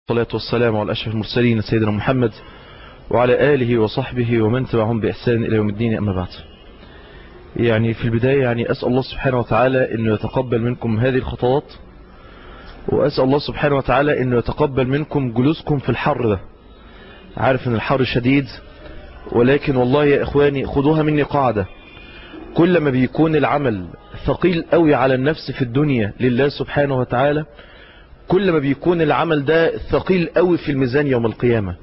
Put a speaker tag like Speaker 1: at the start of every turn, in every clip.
Speaker 1: والصلاة والسلام على أشرف المرسلين سيدنا محمد وعلى آله وصحبه ومن تبعهم بإحسان إلى يوم الدين أما بعد يعني في البداية يعني أسأل الله سبحانه وتعالى أنه يتقبل منكم هذه الخطوات وأسأل الله سبحانه وتعالى أنه يتقبل منكم جلوسكم في الحر ده عارف أن الحر شديد ولكن والله يا إخواني خذوها مني قاعدة كل ما بيكون العمل ثقيل قوي على النفس في الدنيا لله سبحانه وتعالى كل ما بيكون العمل ده ثقيل قوي في الميزان يوم القيامة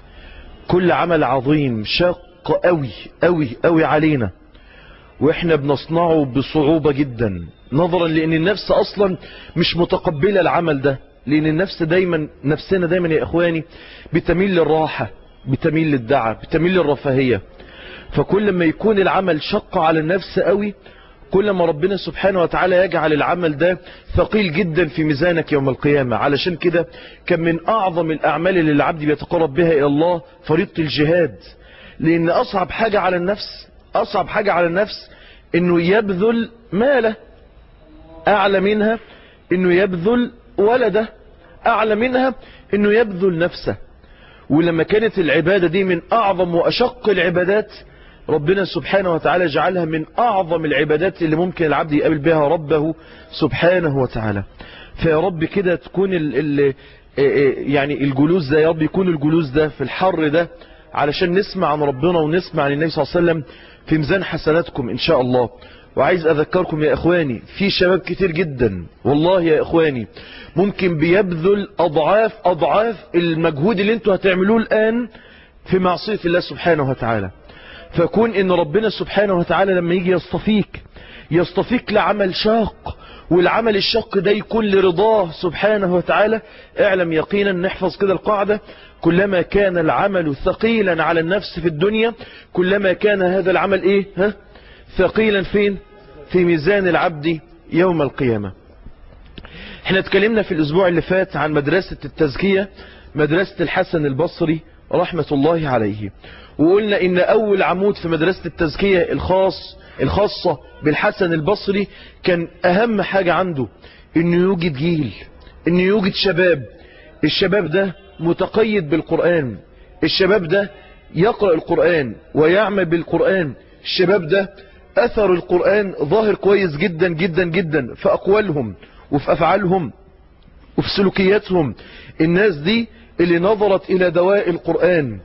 Speaker 1: كل عمل عظيم شاق قوي قوي قوي علينا واحنا بنصنعه بصعوبة جدا نظرا لان النفس اصلا مش متقبلة العمل ده لان النفس دايما نفسنا دايما يا اخواني بتميل للراحة بتميل للدعة بتميل للرفاهية فكل ما يكون العمل شق على النفس قوي كل ما ربنا سبحانه وتعالى يجعل العمل ده ثقيل جدا في ميزانك يوم القيامة علشان كده كان من أعظم الأعمال اللي العبد بيتقرب بها إلى الله فريضة الجهاد لأن أصعب حاجة على النفس أصعب حاجة على النفس إنه يبذل ماله أعلى منها إنه يبذل ولده أعلى منها إنه يبذل نفسه ولما كانت العبادة دي من أعظم وأشق العبادات ربنا سبحانه وتعالى جعلها من أعظم العبادات اللي ممكن العبد يقابل بها ربه سبحانه وتعالى فيا رب كده تكون ال ال يعني الجلوس ده يا رب يكون الجلوس ده في الحر ده علشان نسمع عن ربنا ونسمع عن النبي صلى الله عليه وسلم في ميزان حسناتكم إن شاء الله وعايز أذكركم يا إخواني في شباب كتير جدا والله يا إخواني ممكن بيبذل أضعاف أضعاف المجهود اللي انتوا هتعملوه الآن في معصية الله سبحانه وتعالى فكون ان ربنا سبحانه وتعالى لما يجي يصطفيك يصطفيك لعمل شاق والعمل الشاق ده يكون لرضاه سبحانه وتعالى اعلم يقينا نحفظ كده القاعدة كلما كان العمل ثقيلا على النفس في الدنيا كلما كان هذا العمل ايه ها ثقيلا فين في ميزان العبد يوم القيامة احنا اتكلمنا في الاسبوع اللي فات عن مدرسة التزكية مدرسة الحسن البصري رحمة الله عليه وقلنا ان اول عمود في مدرسة التزكية الخاص الخاصة بالحسن البصري كان اهم حاجة عنده انه يوجد جيل انه يوجد شباب الشباب ده متقيد بالقرآن الشباب ده يقرأ القرآن ويعمل بالقرآن الشباب ده اثر القرآن ظاهر كويس جدا جدا جدا في اقوالهم وفي افعالهم وفي سلوكياتهم الناس دي اللي نظرت الى دواء القرآن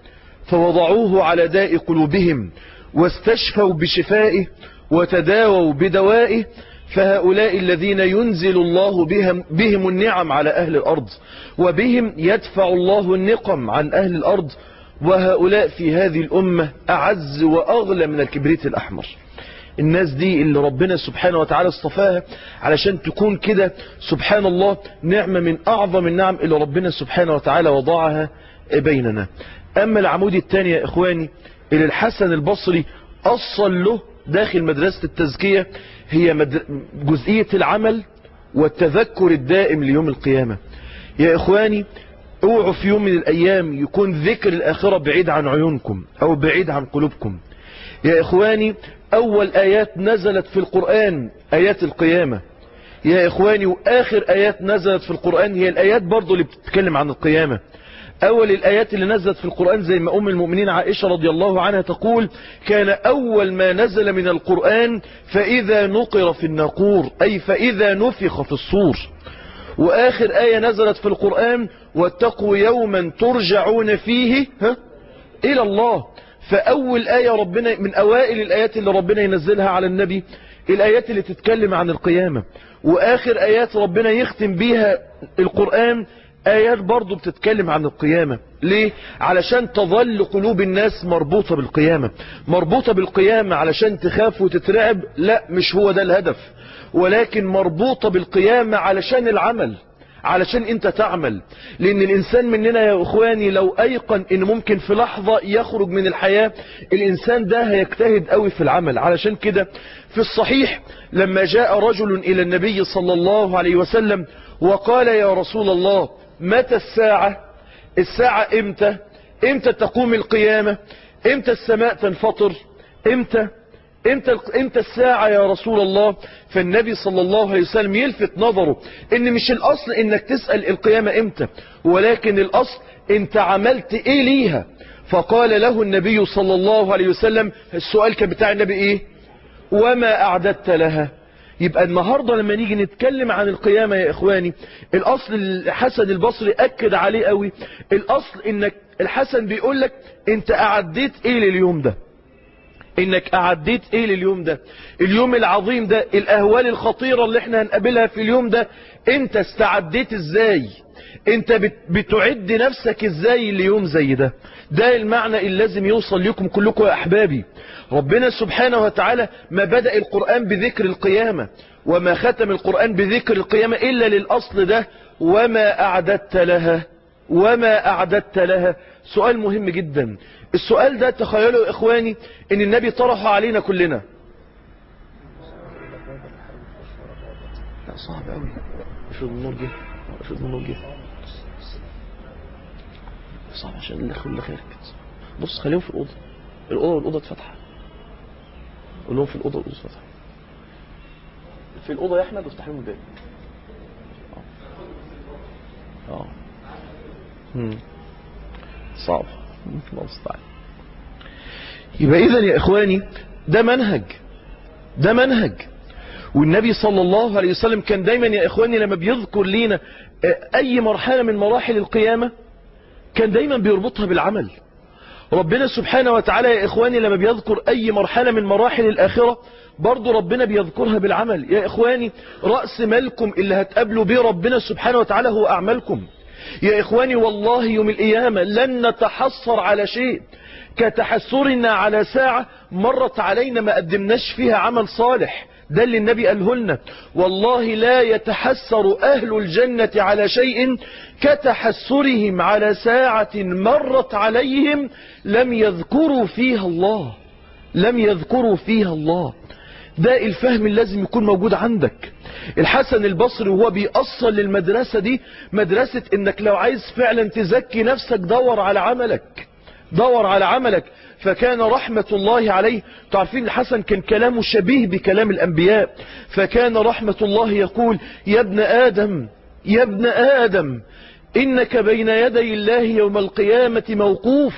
Speaker 1: فوضعوه على داء قلوبهم واستشفوا بشفائه وتداووا بدوائه فهؤلاء الذين ينزل الله بهم, بهم النعم على أهل الأرض وبهم يدفع الله النقم عن أهل الأرض وهؤلاء في هذه الأمة أعز وأغلى من الكبريت الأحمر الناس دي اللي ربنا سبحانه وتعالى اصطفاها علشان تكون كده سبحان الله نعمة من أعظم النعم اللي ربنا سبحانه وتعالى وضعها بيننا أما العمود الثاني يا إخواني اللي الحسن البصري أصل له داخل مدرسة التزكية هي مد... جزئية العمل والتذكر الدائم ليوم القيامة يا إخواني اوعوا في يوم من الأيام يكون ذكر الآخرة بعيد عن عيونكم أو بعيد عن قلوبكم يا إخواني أول آيات نزلت في القرآن آيات القيامة يا إخواني وآخر آيات نزلت في القرآن هي الآيات برضو اللي بتتكلم عن القيامة أول الآيات اللي نزلت في القرآن زي ما أم المؤمنين عائشة رضي الله عنها تقول كان أول ما نزل من القرآن فإذا نقر في الناقور أي فإذا نفخ في الصور وآخر آية نزلت في القرآن واتقوا يوما ترجعون فيه ها إلى الله فأول آية ربنا من أوائل الآيات اللي ربنا ينزلها على النبي الآيات اللي تتكلم عن القيامة وآخر آيات ربنا يختم بيها القرآن آيات برضو بتتكلم عن القيامة ليه؟ علشان تظل قلوب الناس مربوطة بالقيامة مربوطة بالقيامة علشان تخاف وتترعب لا مش هو ده الهدف ولكن مربوطة بالقيامة علشان العمل علشان انت تعمل لان الانسان مننا يا اخواني لو ايقن ان ممكن في لحظة يخرج من الحياة الانسان ده هيجتهد قوي في العمل علشان كده في الصحيح لما جاء رجل الى النبي صلى الله عليه وسلم وقال يا رسول الله متى الساعة الساعة امتى امتى تقوم القيامة امتى السماء تنفطر امتى امتى امتى الساعة يا رسول الله فالنبي صلى الله عليه وسلم يلفت نظره ان مش الاصل انك تسأل القيامة امتى ولكن الاصل انت عملت ايه ليها فقال له النبي صلى الله عليه وسلم السؤال كان بتاع النبي ايه وما اعددت لها يبقى النهاردة لما نيجي نتكلم عن القيامة يا اخواني الاصل الحسن البصري اكد عليه قوي الاصل انك الحسن بيقول لك انت اعديت ايه لليوم ده انك اعديت ايه لليوم ده اليوم العظيم ده الاهوال الخطيرة اللي احنا هنقابلها في اليوم ده انت استعديت ازاي انت بتعد نفسك ازاي ليوم زي ده ده المعنى اللي لازم يوصل لكم كلكم يا احبابي ربنا سبحانه وتعالى ما بدأ القرآن بذكر القيامة وما ختم القرآن بذكر القيامة الا للاصل ده وما اعددت لها وما اعددت لها سؤال مهم جدا السؤال ده تخيلوا يا اخواني ان النبي طرحه علينا كلنا لا صعب قوي افرض النور جه افرض النور جه صعب عشان اللي اللي خارج بص خليهم في الاوضه الاوضه والاوضه اتفتح قول لهم في الاوضه والاوضه اتفتح في الاوضه يا احمد وافتح لهم الباب اه اه صعب الله المستعان يبقى اذا يا اخواني ده منهج ده منهج والنبي صلى الله عليه وسلم كان دايما يا اخواني لما بيذكر لينا اي مرحلة من مراحل القيامة كان دايما بيربطها بالعمل ربنا سبحانه وتعالى يا اخواني لما بيذكر اي مرحلة من مراحل الاخرة برضو ربنا بيذكرها بالعمل يا اخواني رأس مالكم اللي هتقابلوا بيه ربنا سبحانه وتعالى هو اعمالكم يا إخواني والله يوم القيامة لن نتحصر على شيء كتحسرنا على ساعة مرت علينا ما قدمناش فيها عمل صالح ده اللي النبي قاله لنا والله لا يتحسر أهل الجنة على شيء كتحسرهم على ساعة مرت عليهم لم يذكروا فيها الله لم يذكروا فيها الله ده الفهم اللي لازم يكون موجود عندك الحسن البصري وهو بيأصل للمدرسة دي مدرسة انك لو عايز فعلا تزكي نفسك دور على عملك دور على عملك فكان رحمة الله عليه تعرفين الحسن كان كلامه شبيه بكلام الأنبياء فكان رحمة الله يقول يا ابن آدم يا ابن آدم إنك بين يدي الله يوم القيامة موقوف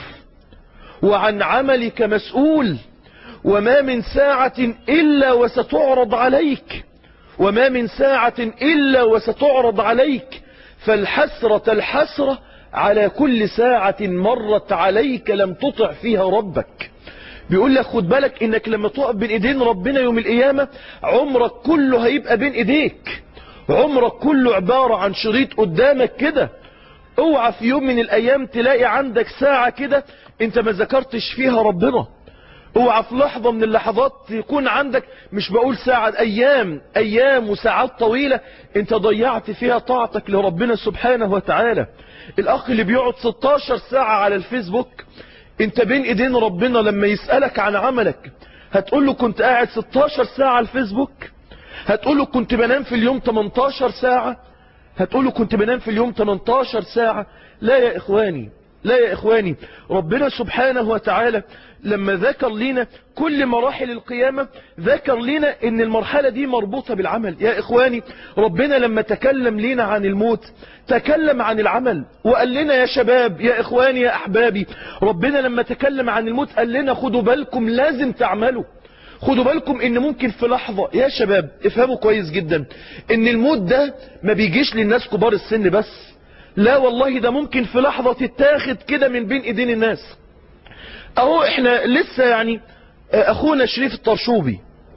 Speaker 1: وعن عملك مسؤول وما من ساعة إلا وستعرض عليك وما من ساعة إلا وستعرض عليك فالحسرة الحسرة على كل ساعة مرت عليك لم تطع فيها ربك بيقول لك خد بالك انك لما تقف بين ايدين ربنا يوم القيامة عمرك كله هيبقى بين ايديك عمرك كله عبارة عن شريط قدامك كده اوعى في يوم من الايام تلاقي عندك ساعة كده انت ما ذكرتش فيها ربنا اوعى في لحظة من اللحظات يكون عندك مش بقول ساعة ايام ايام وساعات طويلة انت ضيعت فيها طاعتك لربنا سبحانه وتعالى الاخ اللي بيقعد 16 ساعة على الفيسبوك انت بين ايدين ربنا لما يسألك عن عملك هتقول له كنت قاعد 16 ساعة على الفيسبوك هتقول له كنت بنام في اليوم 18 ساعة هتقول له كنت بنام في اليوم 18 ساعة لا يا اخواني لا يا اخواني ربنا سبحانه وتعالى لما ذكر لنا كل مراحل القيامة ذكر لنا ان المرحلة دي مربوطة بالعمل يا اخواني ربنا لما تكلم لنا عن الموت تكلم عن العمل وقال لنا يا شباب يا اخواني يا احبابي ربنا لما تكلم عن الموت قال لنا خدوا بالكم لازم تعملوا خدوا بالكم ان ممكن في لحظة يا شباب افهموا كويس جدا ان الموت ده ما بيجيش للناس كبار السن بس لا والله ده ممكن في لحظة تتاخد كده من بين ايدين الناس اهو احنا لسه يعني اخونا شريف الطرشوبي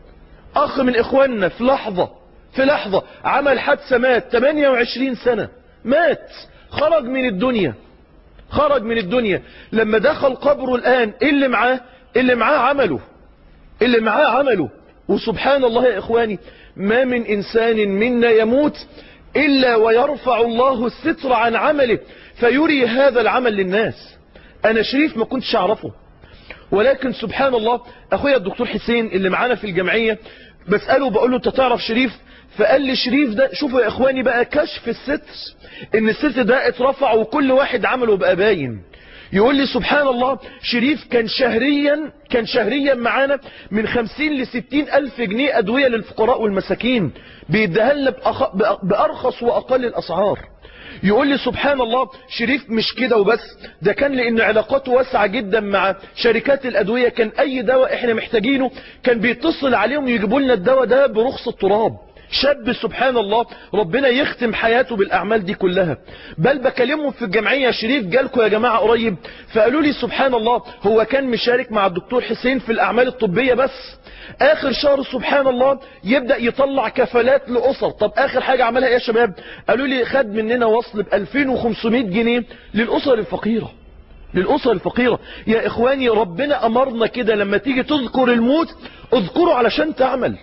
Speaker 1: اخ من اخواننا في لحظة في لحظة عمل حادثة مات 28 سنة مات خرج من الدنيا خرج من الدنيا لما دخل قبره الان إيه اللي معاه اللي معاه عمله اللي معاه عمله وسبحان الله يا اخواني ما من انسان منا يموت الا ويرفع الله الستر عن عمله فيري هذا العمل للناس انا شريف ما كنتش اعرفه ولكن سبحان الله اخويا الدكتور حسين اللي معانا في الجمعية بسأله بقول له انت تعرف شريف فقال لي شريف ده شوفوا يا اخواني بقى كشف الستر ان الستر ده اترفع وكل واحد عمله بقى باين يقول لي سبحان الله شريف كان شهريا كان شهريا معانا من خمسين لستين ألف جنيه أدوية للفقراء والمساكين بيديها لنا بأخ... بأرخص وأقل الأسعار يقول لي سبحان الله شريف مش كده وبس ده كان لأن علاقاته واسعة جدا مع شركات الأدوية كان أي دواء احنا محتاجينه كان بيتصل عليهم يجيبوا لنا الدواء ده برخص التراب شاب سبحان الله ربنا يختم حياته بالأعمال دي كلها بل بكلمهم في الجمعية شريف جالكم يا جماعة قريب فقالوا لي سبحان الله هو كان مشارك مع الدكتور حسين في الأعمال الطبية بس آخر شهر سبحان الله يبدأ يطلع كفالات لأسر طب آخر حاجة عملها ايه يا شباب قالوا لي خد مننا وصل ب 2500 جنيه للأسر الفقيرة للأسر الفقيرة يا إخواني ربنا أمرنا كده لما تيجي تذكر الموت اذكره علشان تعمل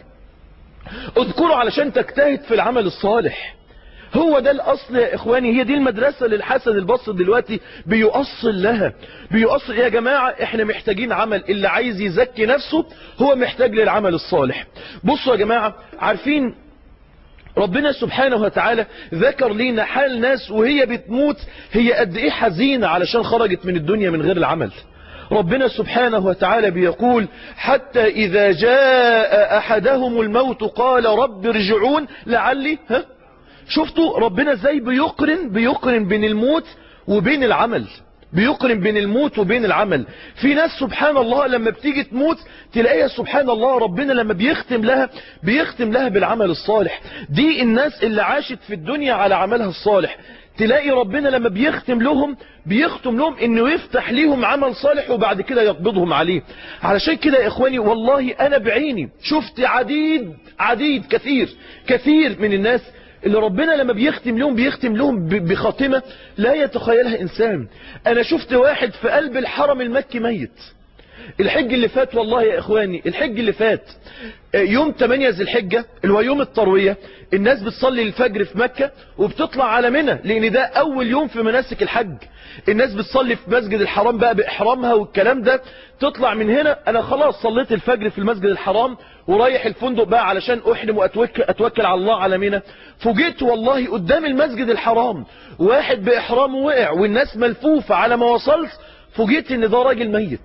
Speaker 1: اذكروا علشان تجتهد في العمل الصالح هو ده الأصل يا إخواني هي دي المدرسة للحسن البصر دلوقتي بيؤصل لها بيؤصل يا جماعة احنا محتاجين عمل اللي عايز يزكي نفسه هو محتاج للعمل الصالح بصوا يا جماعة عارفين ربنا سبحانه وتعالى ذكر لينا حال ناس وهي بتموت هي قد ايه حزينة علشان خرجت من الدنيا من غير العمل ربنا سبحانه وتعالى بيقول حتى إذا جاء أحدهم الموت قال رب ارجعون لعلي ها شفتوا ربنا ازاي بيقرن بيقرن بين الموت وبين العمل بيقرن بين الموت وبين العمل في ناس سبحان الله لما بتيجي تموت تلاقيها سبحان الله ربنا لما بيختم لها بيختم لها بالعمل الصالح دي الناس اللي عاشت في الدنيا على عملها الصالح تلاقي ربنا لما بيختم لهم بيختم لهم انه يفتح ليهم عمل صالح وبعد كده يقبضهم عليه علشان كده يا اخواني والله انا بعيني شفت عديد عديد كثير كثير من الناس اللي ربنا لما بيختم لهم بيختم لهم بخاتمة لا يتخيلها انسان انا شفت واحد في قلب الحرم المكي ميت الحج اللي فات والله يا اخواني الحج اللي فات يوم 8 ذي الحجة اللي هو يوم التروية الناس بتصلي الفجر في مكة وبتطلع على منى لان ده اول يوم في مناسك الحج الناس بتصلي في مسجد الحرام بقى باحرامها والكلام ده تطلع من هنا انا خلاص صليت الفجر في المسجد الحرام ورايح الفندق بقى علشان احرم واتوكل اتوكل على الله على منى فوجئت والله قدام المسجد الحرام واحد باحرامه وقع والناس ملفوفة على ما وصلت فوجئت ان ده راجل ميت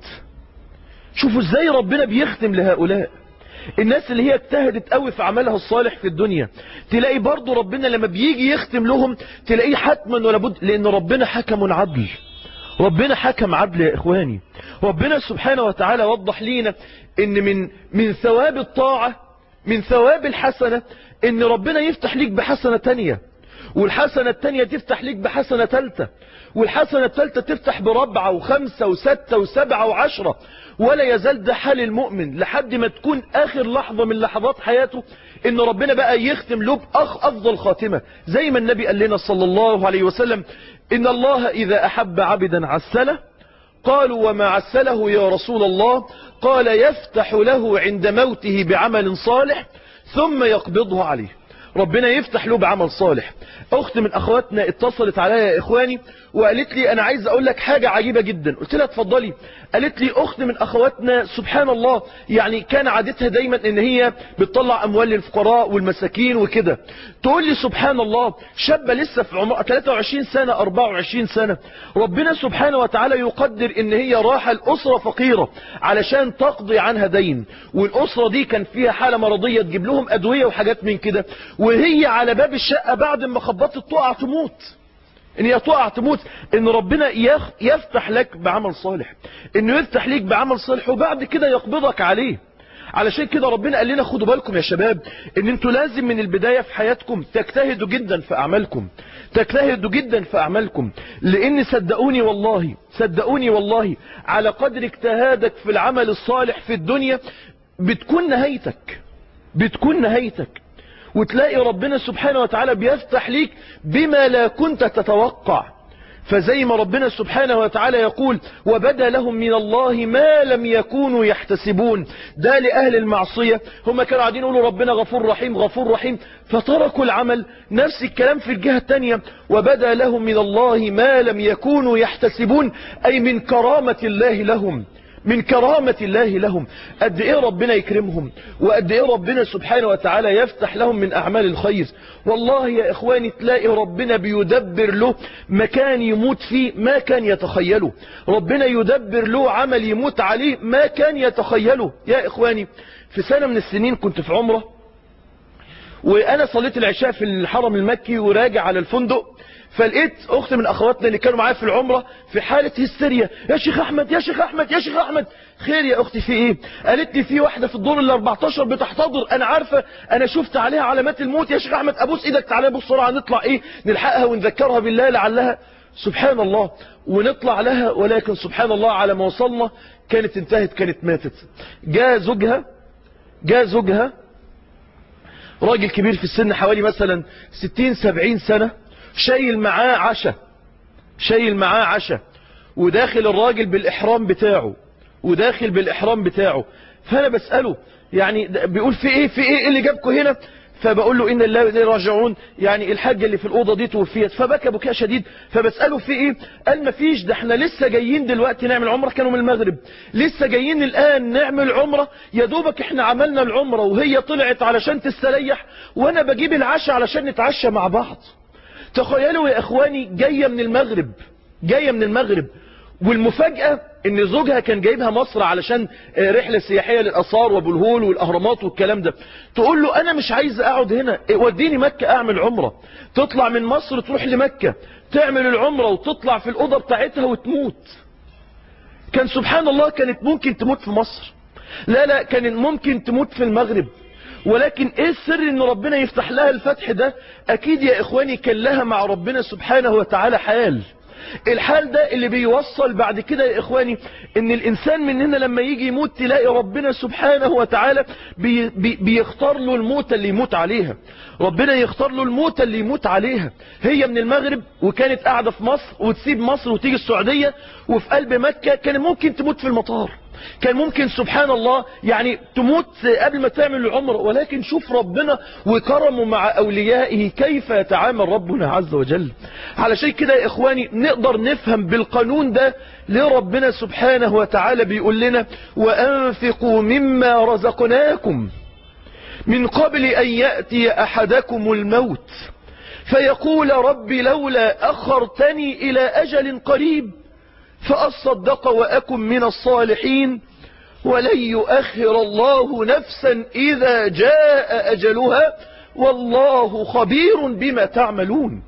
Speaker 1: شوفوا ازاي ربنا بيختم لهؤلاء الناس اللي هي اجتهدت قوي في عملها الصالح في الدنيا تلاقي برضو ربنا لما بيجي يختم لهم تلاقيه حتما ولا بد لان ربنا حكم عدل ربنا حكم عدل يا اخواني ربنا سبحانه وتعالى وضح لينا ان من من ثواب الطاعة من ثواب الحسنة ان ربنا يفتح ليك بحسنة تانية والحسنة التانية تفتح ليك بحسنة تالتة والحسنة التالتة تفتح بربعة وخمسة وستة وسبعة وعشرة ولا يزال ده حال المؤمن لحد ما تكون آخر لحظة من لحظات حياته إن ربنا بقى يختم له بأخ أفضل خاتمة زي ما النبي قال لنا صلى الله عليه وسلم إن الله إذا أحب عبدا عسله قالوا وما عسله يا رسول الله قال يفتح له عند موته بعمل صالح ثم يقبضه عليه ربنا يفتح له بعمل صالح اخت من اخواتنا اتصلت عليا يا اخواني وقالت لي انا عايز اقول لك حاجة عجيبة جدا قلت لها اتفضلي قالت لي اخت من اخواتنا سبحان الله يعني كان عادتها دايما ان هي بتطلع اموال للفقراء والمساكين وكده تقول لي سبحان الله شابة لسه في عمر 23 سنة 24 سنة ربنا سبحانه وتعالى يقدر ان هي راحة الاسرة فقيرة علشان تقضي عنها دين والاسرة دي كان فيها حالة مرضية تجيب لهم ادوية وحاجات من كده وهي على باب الشقة بعد ما خبطت تقع تموت ان هي تقع تموت ان ربنا يفتح لك بعمل صالح انه يفتح ليك بعمل صالح وبعد كده يقبضك عليه علشان كده ربنا قال لنا خدوا بالكم يا شباب ان انتوا لازم من البداية في حياتكم تجتهدوا جدا في اعمالكم تجتهدوا جدا في اعمالكم لان صدقوني والله صدقوني والله على قدر اجتهادك في العمل الصالح في الدنيا بتكون نهايتك بتكون نهايتك وتلاقي ربنا سبحانه وتعالى بيفتح ليك بما لا كنت تتوقع فزي ما ربنا سبحانه وتعالى يقول وبدا لهم من الله ما لم يكونوا يحتسبون ده لأهل المعصية هم كانوا قاعدين يقولوا ربنا غفور رحيم غفور رحيم فتركوا العمل نفس الكلام في الجهة التانية وبدا لهم من الله ما لم يكونوا يحتسبون أي من كرامة الله لهم
Speaker 2: من كرامة الله لهم قد ايه ربنا يكرمهم وقد ايه ربنا سبحانه وتعالى يفتح لهم من اعمال الخير والله يا اخواني تلاقي ربنا بيدبر له مكان يموت فيه ما كان يتخيله ربنا يدبر له عمل يموت عليه ما كان يتخيله يا اخواني في سنة من السنين كنت في عمره وانا صليت العشاء في الحرم المكي وراجع على الفندق فلقيت اخت من اخواتنا اللي كانوا معايا في العمرة في حالة هستيريا يا شيخ احمد يا شيخ احمد يا شيخ احمد خير يا اختي في ايه قالت لي في واحدة في الدور ال 14 بتحتضر انا عارفة انا شفت عليها علامات الموت يا شيخ احمد ابوس ايدك تعالى بسرعة نطلع ايه نلحقها ونذكرها بالله لعلها سبحان الله ونطلع لها ولكن سبحان الله على ما وصلنا كانت انتهت كانت ماتت جاء زوجها جاء زوجها راجل كبير في السن حوالي مثلا 60 70 سنة شايل معاه عشاء شايل معاه عشاء وداخل الراجل بالإحرام بتاعه وداخل بالإحرام بتاعه فأنا بسأله يعني بيقول في ايه في ايه اللي جابكم هنا فبقول له ان الله وإنا راجعون يعني الحاجة اللي في الأوضة دي توفيت فبكى بكاء شديد فبسأله في ايه قال ما فيش ده احنا لسه جايين دلوقتي نعمل عمرة كانوا من المغرب لسه جايين الآن نعمل عمرة يا دوبك احنا عملنا العمرة وهي طلعت علشان تستريح وانا بجيب العشاء علشان نتعشى مع بعض تخيلوا يا اخواني جاية من المغرب جاية من المغرب والمفاجأة ان زوجها كان جايبها مصر علشان رحلة سياحية للأثار وابو الهول والأهرامات والكلام ده تقول له انا مش عايز اقعد هنا وديني مكة اعمل عمرة تطلع من مصر تروح لمكة تعمل العمرة وتطلع في الأوضة بتاعتها وتموت كان سبحان الله كانت ممكن تموت في مصر لا لا كان ممكن تموت في المغرب ولكن ايه السر ان ربنا يفتح لها الفتح ده اكيد يا اخواني كان لها مع ربنا سبحانه وتعالى حال الحال ده اللي بيوصل بعد كده يا اخواني ان الانسان مننا لما يجي يموت تلاقي ربنا سبحانه وتعالى بي بي بيختار له الموت اللي يموت عليها ربنا يختار له الموت اللي يموت عليها هي من المغرب وكانت قاعدة في مصر وتسيب مصر وتيجي السعودية وفي قلب مكة كان ممكن تموت في المطار كان ممكن سبحان الله يعني تموت قبل ما تعمل العمر ولكن شوف ربنا وكرمه مع أوليائه كيف يتعامل ربنا عز وجل على شيء كده يا إخواني نقدر نفهم بالقانون ده ليه ربنا سبحانه وتعالى بيقول لنا وأنفقوا مما رزقناكم من قبل أن يأتي أحدكم الموت فيقول رب لولا أخرتني إلى أجل قريب فأصدق وأكن من الصالحين ولن يؤخر الله نفسا إذا جاء أجلها والله خبير بما تعملون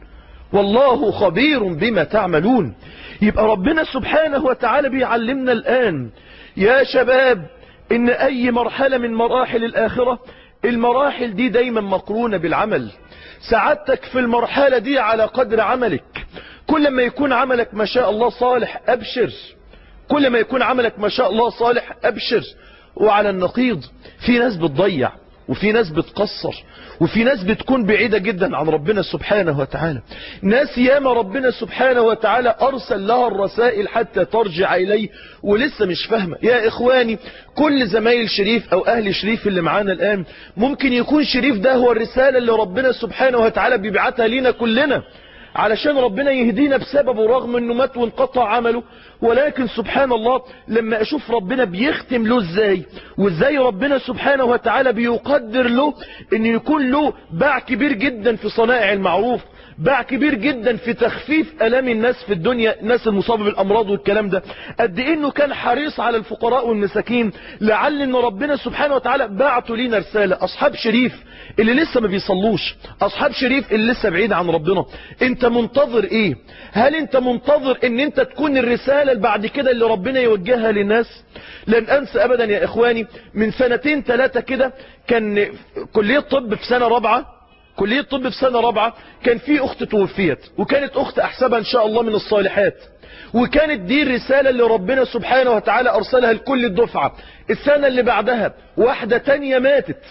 Speaker 2: والله خبير بما تعملون يبقى ربنا سبحانه وتعالى بيعلمنا الآن يا شباب إن أي مرحلة من مراحل الآخرة المراحل دي دايما مقرونة بالعمل سعادتك في المرحلة دي على قدر عملك كل ما يكون عملك ما شاء الله صالح أبشر كل ما يكون عملك ما شاء الله صالح أبشر وعلى النقيض في ناس بتضيع وفي ناس بتقصر وفي ناس بتكون بعيدة جدا عن ربنا سبحانه وتعالى ناس ياما ربنا سبحانه وتعالى أرسل لها الرسائل حتى ترجع إليه ولسه مش فاهمة يا إخواني كل زمايل شريف أو أهل شريف اللي معانا الآن ممكن يكون شريف ده هو الرسالة اللي ربنا سبحانه وتعالى بيبعتها لينا كلنا علشان ربنا يهدينا بسببه رغم انه مات وانقطع عمله ولكن سبحان الله لما اشوف ربنا بيختم له ازاي وازاي ربنا سبحانه وتعالى بيقدر له ان يكون له باع كبير جدا في صنائع المعروف باع كبير جدا في تخفيف الام الناس في الدنيا الناس المصابة بالامراض والكلام ده قد ايه انه كان حريص على الفقراء والمساكين لعل ان ربنا سبحانه وتعالى بعته لينا رسالة اصحاب شريف اللي لسه ما بيصلوش اصحاب شريف اللي لسه بعيد عن ربنا انت منتظر ايه هل انت منتظر ان انت تكون الرسالة اللي بعد كده اللي ربنا يوجهها للناس لن انسى ابدا يا اخواني من سنتين ثلاثة كده كان كلية طب في سنة رابعة كلية طب في سنة رابعة كان في اخت توفيت وكانت اخت احسبها ان شاء الله من الصالحات وكانت دي الرسالة اللي ربنا سبحانه وتعالى ارسلها لكل الدفعة السنة اللي بعدها واحدة تانية ماتت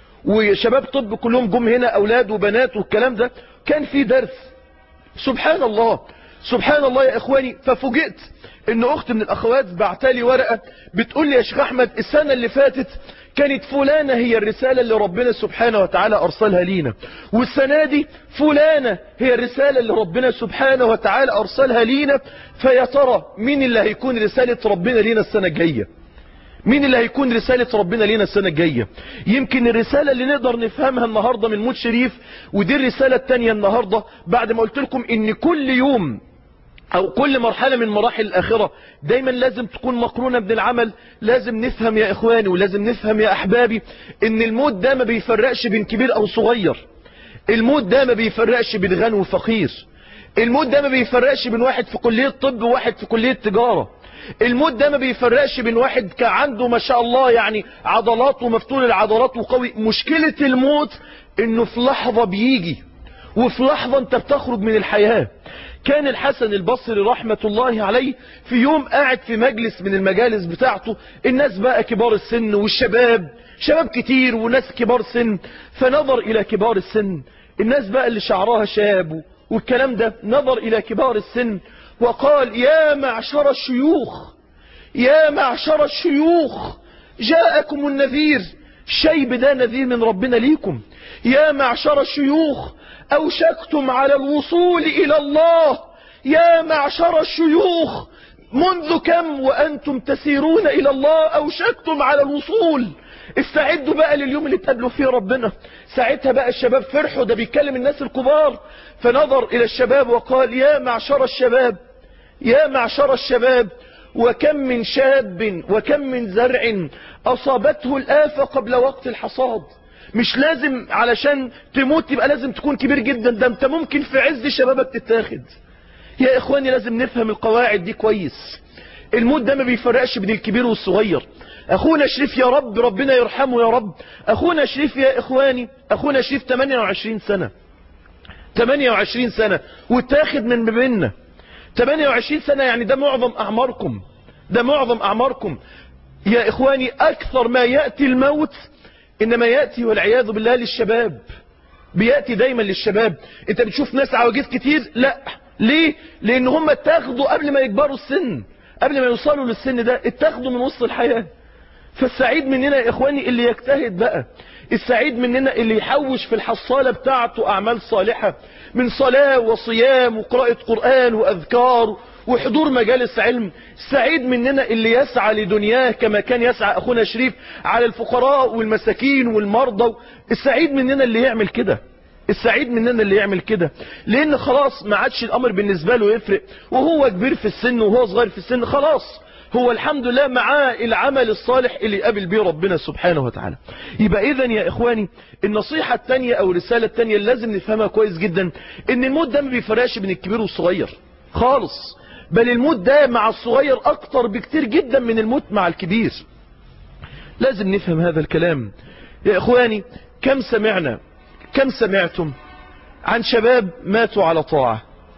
Speaker 2: وشباب طب كلهم جم هنا اولاد وبنات والكلام ده كان في درس سبحان الله سبحان الله يا اخواني ففوجئت ان اخت من الاخوات بعتالي ورقة بتقول لي يا شيخ احمد السنة اللي فاتت كانت فلانة هي الرسالة اللي ربنا سبحانه وتعالى ارسلها لينا والسنة دي فلانة هي الرسالة اللي ربنا سبحانه وتعالى ارسلها لينا فيا ترى مين اللي هيكون رسالة ربنا لينا السنة الجاية مين اللي هيكون رسالة ربنا لينا السنة الجاية يمكن الرسالة اللي نقدر نفهمها النهاردة من موت شريف ودي الرسالة التانية النهاردة بعد ما قلت لكم ان كل يوم او كل مرحلة من مراحل الاخرة دايما لازم تكون مقرونة بالعمل لازم نفهم يا اخواني ولازم نفهم يا احبابي ان الموت ده ما بيفرقش بين كبير او صغير الموت ده ما بيفرقش بين غني وفقير الموت ده ما بيفرقش بين واحد في كلية طب وواحد في كلية تجارة الموت ده ما بيفرقش بين واحد كان عنده ما شاء الله يعني عضلات ومفتول العضلات وقوي مشكلة الموت انه في لحظة بيجي وفي لحظة انت بتخرج من الحياة كان الحسن البصري رحمة الله عليه في يوم قاعد في مجلس من المجالس بتاعته الناس بقى كبار السن والشباب شباب كتير وناس كبار سن فنظر الى كبار السن الناس بقى اللي شعرها شاب والكلام ده نظر الى كبار السن وقال يا معشر الشيوخ يا معشر الشيوخ جاءكم النذير الشيب ده نذير من ربنا ليكم يا معشر الشيوخ أوشكتم على الوصول إلى الله يا معشر الشيوخ منذ كم وأنتم تسيرون إلى الله أوشكتم على الوصول استعدوا بقى لليوم اللي تقابلوا فيه ربنا ساعتها بقى الشباب فرحوا ده بيتكلم الناس الكبار فنظر إلى الشباب وقال يا معشر الشباب يا معشر الشباب وكم من شاب وكم من زرع أصابته الآفة قبل وقت الحصاد مش لازم علشان تموت يبقى لازم تكون كبير جدا ده انت ممكن في عز شبابك تتاخد يا اخواني لازم نفهم القواعد دي كويس الموت ده ما بيفرقش بين الكبير والصغير اخونا شريف يا رب ربنا يرحمه يا رب اخونا شريف يا اخواني اخونا شريف 28 سنة 28 سنة واتاخد من بيننا 28 سنة يعني ده معظم اعماركم ده معظم اعماركم يا اخواني اكثر ما يأتي الموت انما يأتي والعياذ بالله للشباب بيأتي دايما للشباب انت بتشوف ناس عواجيز كتير لا ليه لان هم اتاخدوا قبل ما يكبروا السن قبل ما يوصلوا للسن ده اتاخدوا من وسط الحياة فالسعيد مننا يا اخواني اللي يجتهد بقى السعيد مننا اللي يحوش في الحصالة بتاعته اعمال صالحة من صلاة وصيام وقراءة قرآن واذكار وحضور مجالس علم السعيد مننا اللي يسعى لدنياه كما كان يسعى اخونا شريف على الفقراء والمساكين والمرضى السعيد مننا اللي يعمل كده السعيد مننا اللي يعمل كده لان خلاص ما عادش الامر بالنسبة له يفرق وهو كبير في السن وهو صغير في السن خلاص هو الحمد لله معاه العمل الصالح اللي قابل بيه ربنا سبحانه وتعالى يبقى اذا يا اخواني النصيحة التانية او الرسالة التانية اللي لازم نفهمها كويس جدا ان الموت ده ما بيفرقش بين الكبير والصغير خالص بل الموت ده مع الصغير اكتر بكتير جدا من الموت مع الكبير لازم نفهم هذا الكلام يا اخواني كم سمعنا كم سمعتم عن شباب ماتوا على طاعة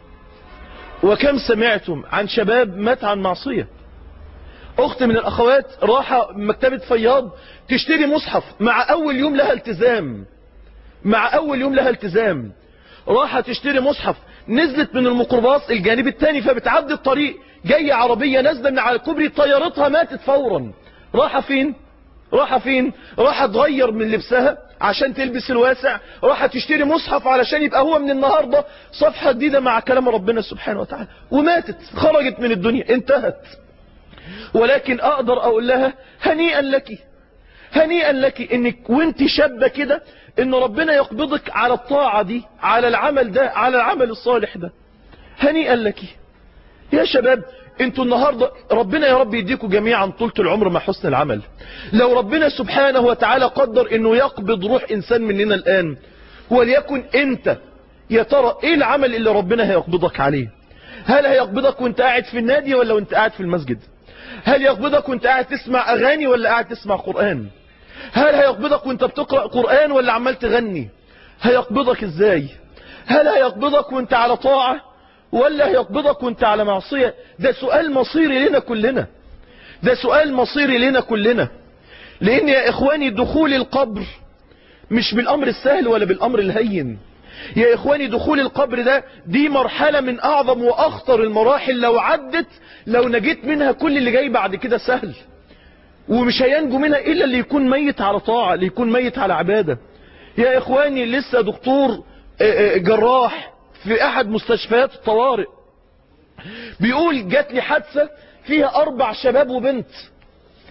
Speaker 2: وكم سمعتم عن شباب مات عن معصية اخت من الاخوات راح مكتبة فياض تشتري مصحف مع اول يوم لها التزام مع اول يوم لها التزام راح تشتري مصحف نزلت من الميكروباص الجانب الثاني فبتعدي الطريق جاية عربية نازلة من على الكوبري طيارتها ماتت فورا راح فين راح فين راح تغير من لبسها عشان تلبس الواسع راح تشتري مصحف علشان يبقى هو من النهاردة صفحة جديدة مع كلام ربنا سبحانه وتعالى وماتت خرجت من الدنيا انتهت ولكن اقدر اقول لها هنيئا لك هنيئا لك انك وانت شابة كده ان ربنا يقبضك على الطاعة دي على العمل ده على العمل الصالح ده هنيئا لك يا شباب انتوا النهاردة ربنا يا رب يديكم جميعا طولة العمر مع حسن العمل لو ربنا سبحانه وتعالى قدر انه يقبض روح انسان مننا الان وليكن انت يا ترى ايه العمل اللي ربنا هيقبضك عليه هل هيقبضك وانت قاعد في النادي ولا وانت قاعد في المسجد هل يقبضك وانت قاعد تسمع اغاني ولا قاعد تسمع قرآن هل هيقبضك وانت بتقرأ قرآن ولا عمال تغني هيقبضك ازاي هل هيقبضك وانت على طاعة ولا هيقبضك وانت على معصية ده سؤال مصيري لنا كلنا ده سؤال مصيري لنا كلنا لان يا اخواني دخول القبر مش بالامر السهل ولا بالامر الهين يا اخواني دخول القبر ده دي مرحلة من اعظم واخطر المراحل لو عدت لو نجيت منها كل اللي جاي بعد كده سهل ومش هينجو منها الا اللي يكون ميت على طاعة اللي يكون ميت على عبادة يا اخواني لسه دكتور جراح في احد مستشفيات الطوارئ بيقول جات لي حادثة فيها اربع شباب وبنت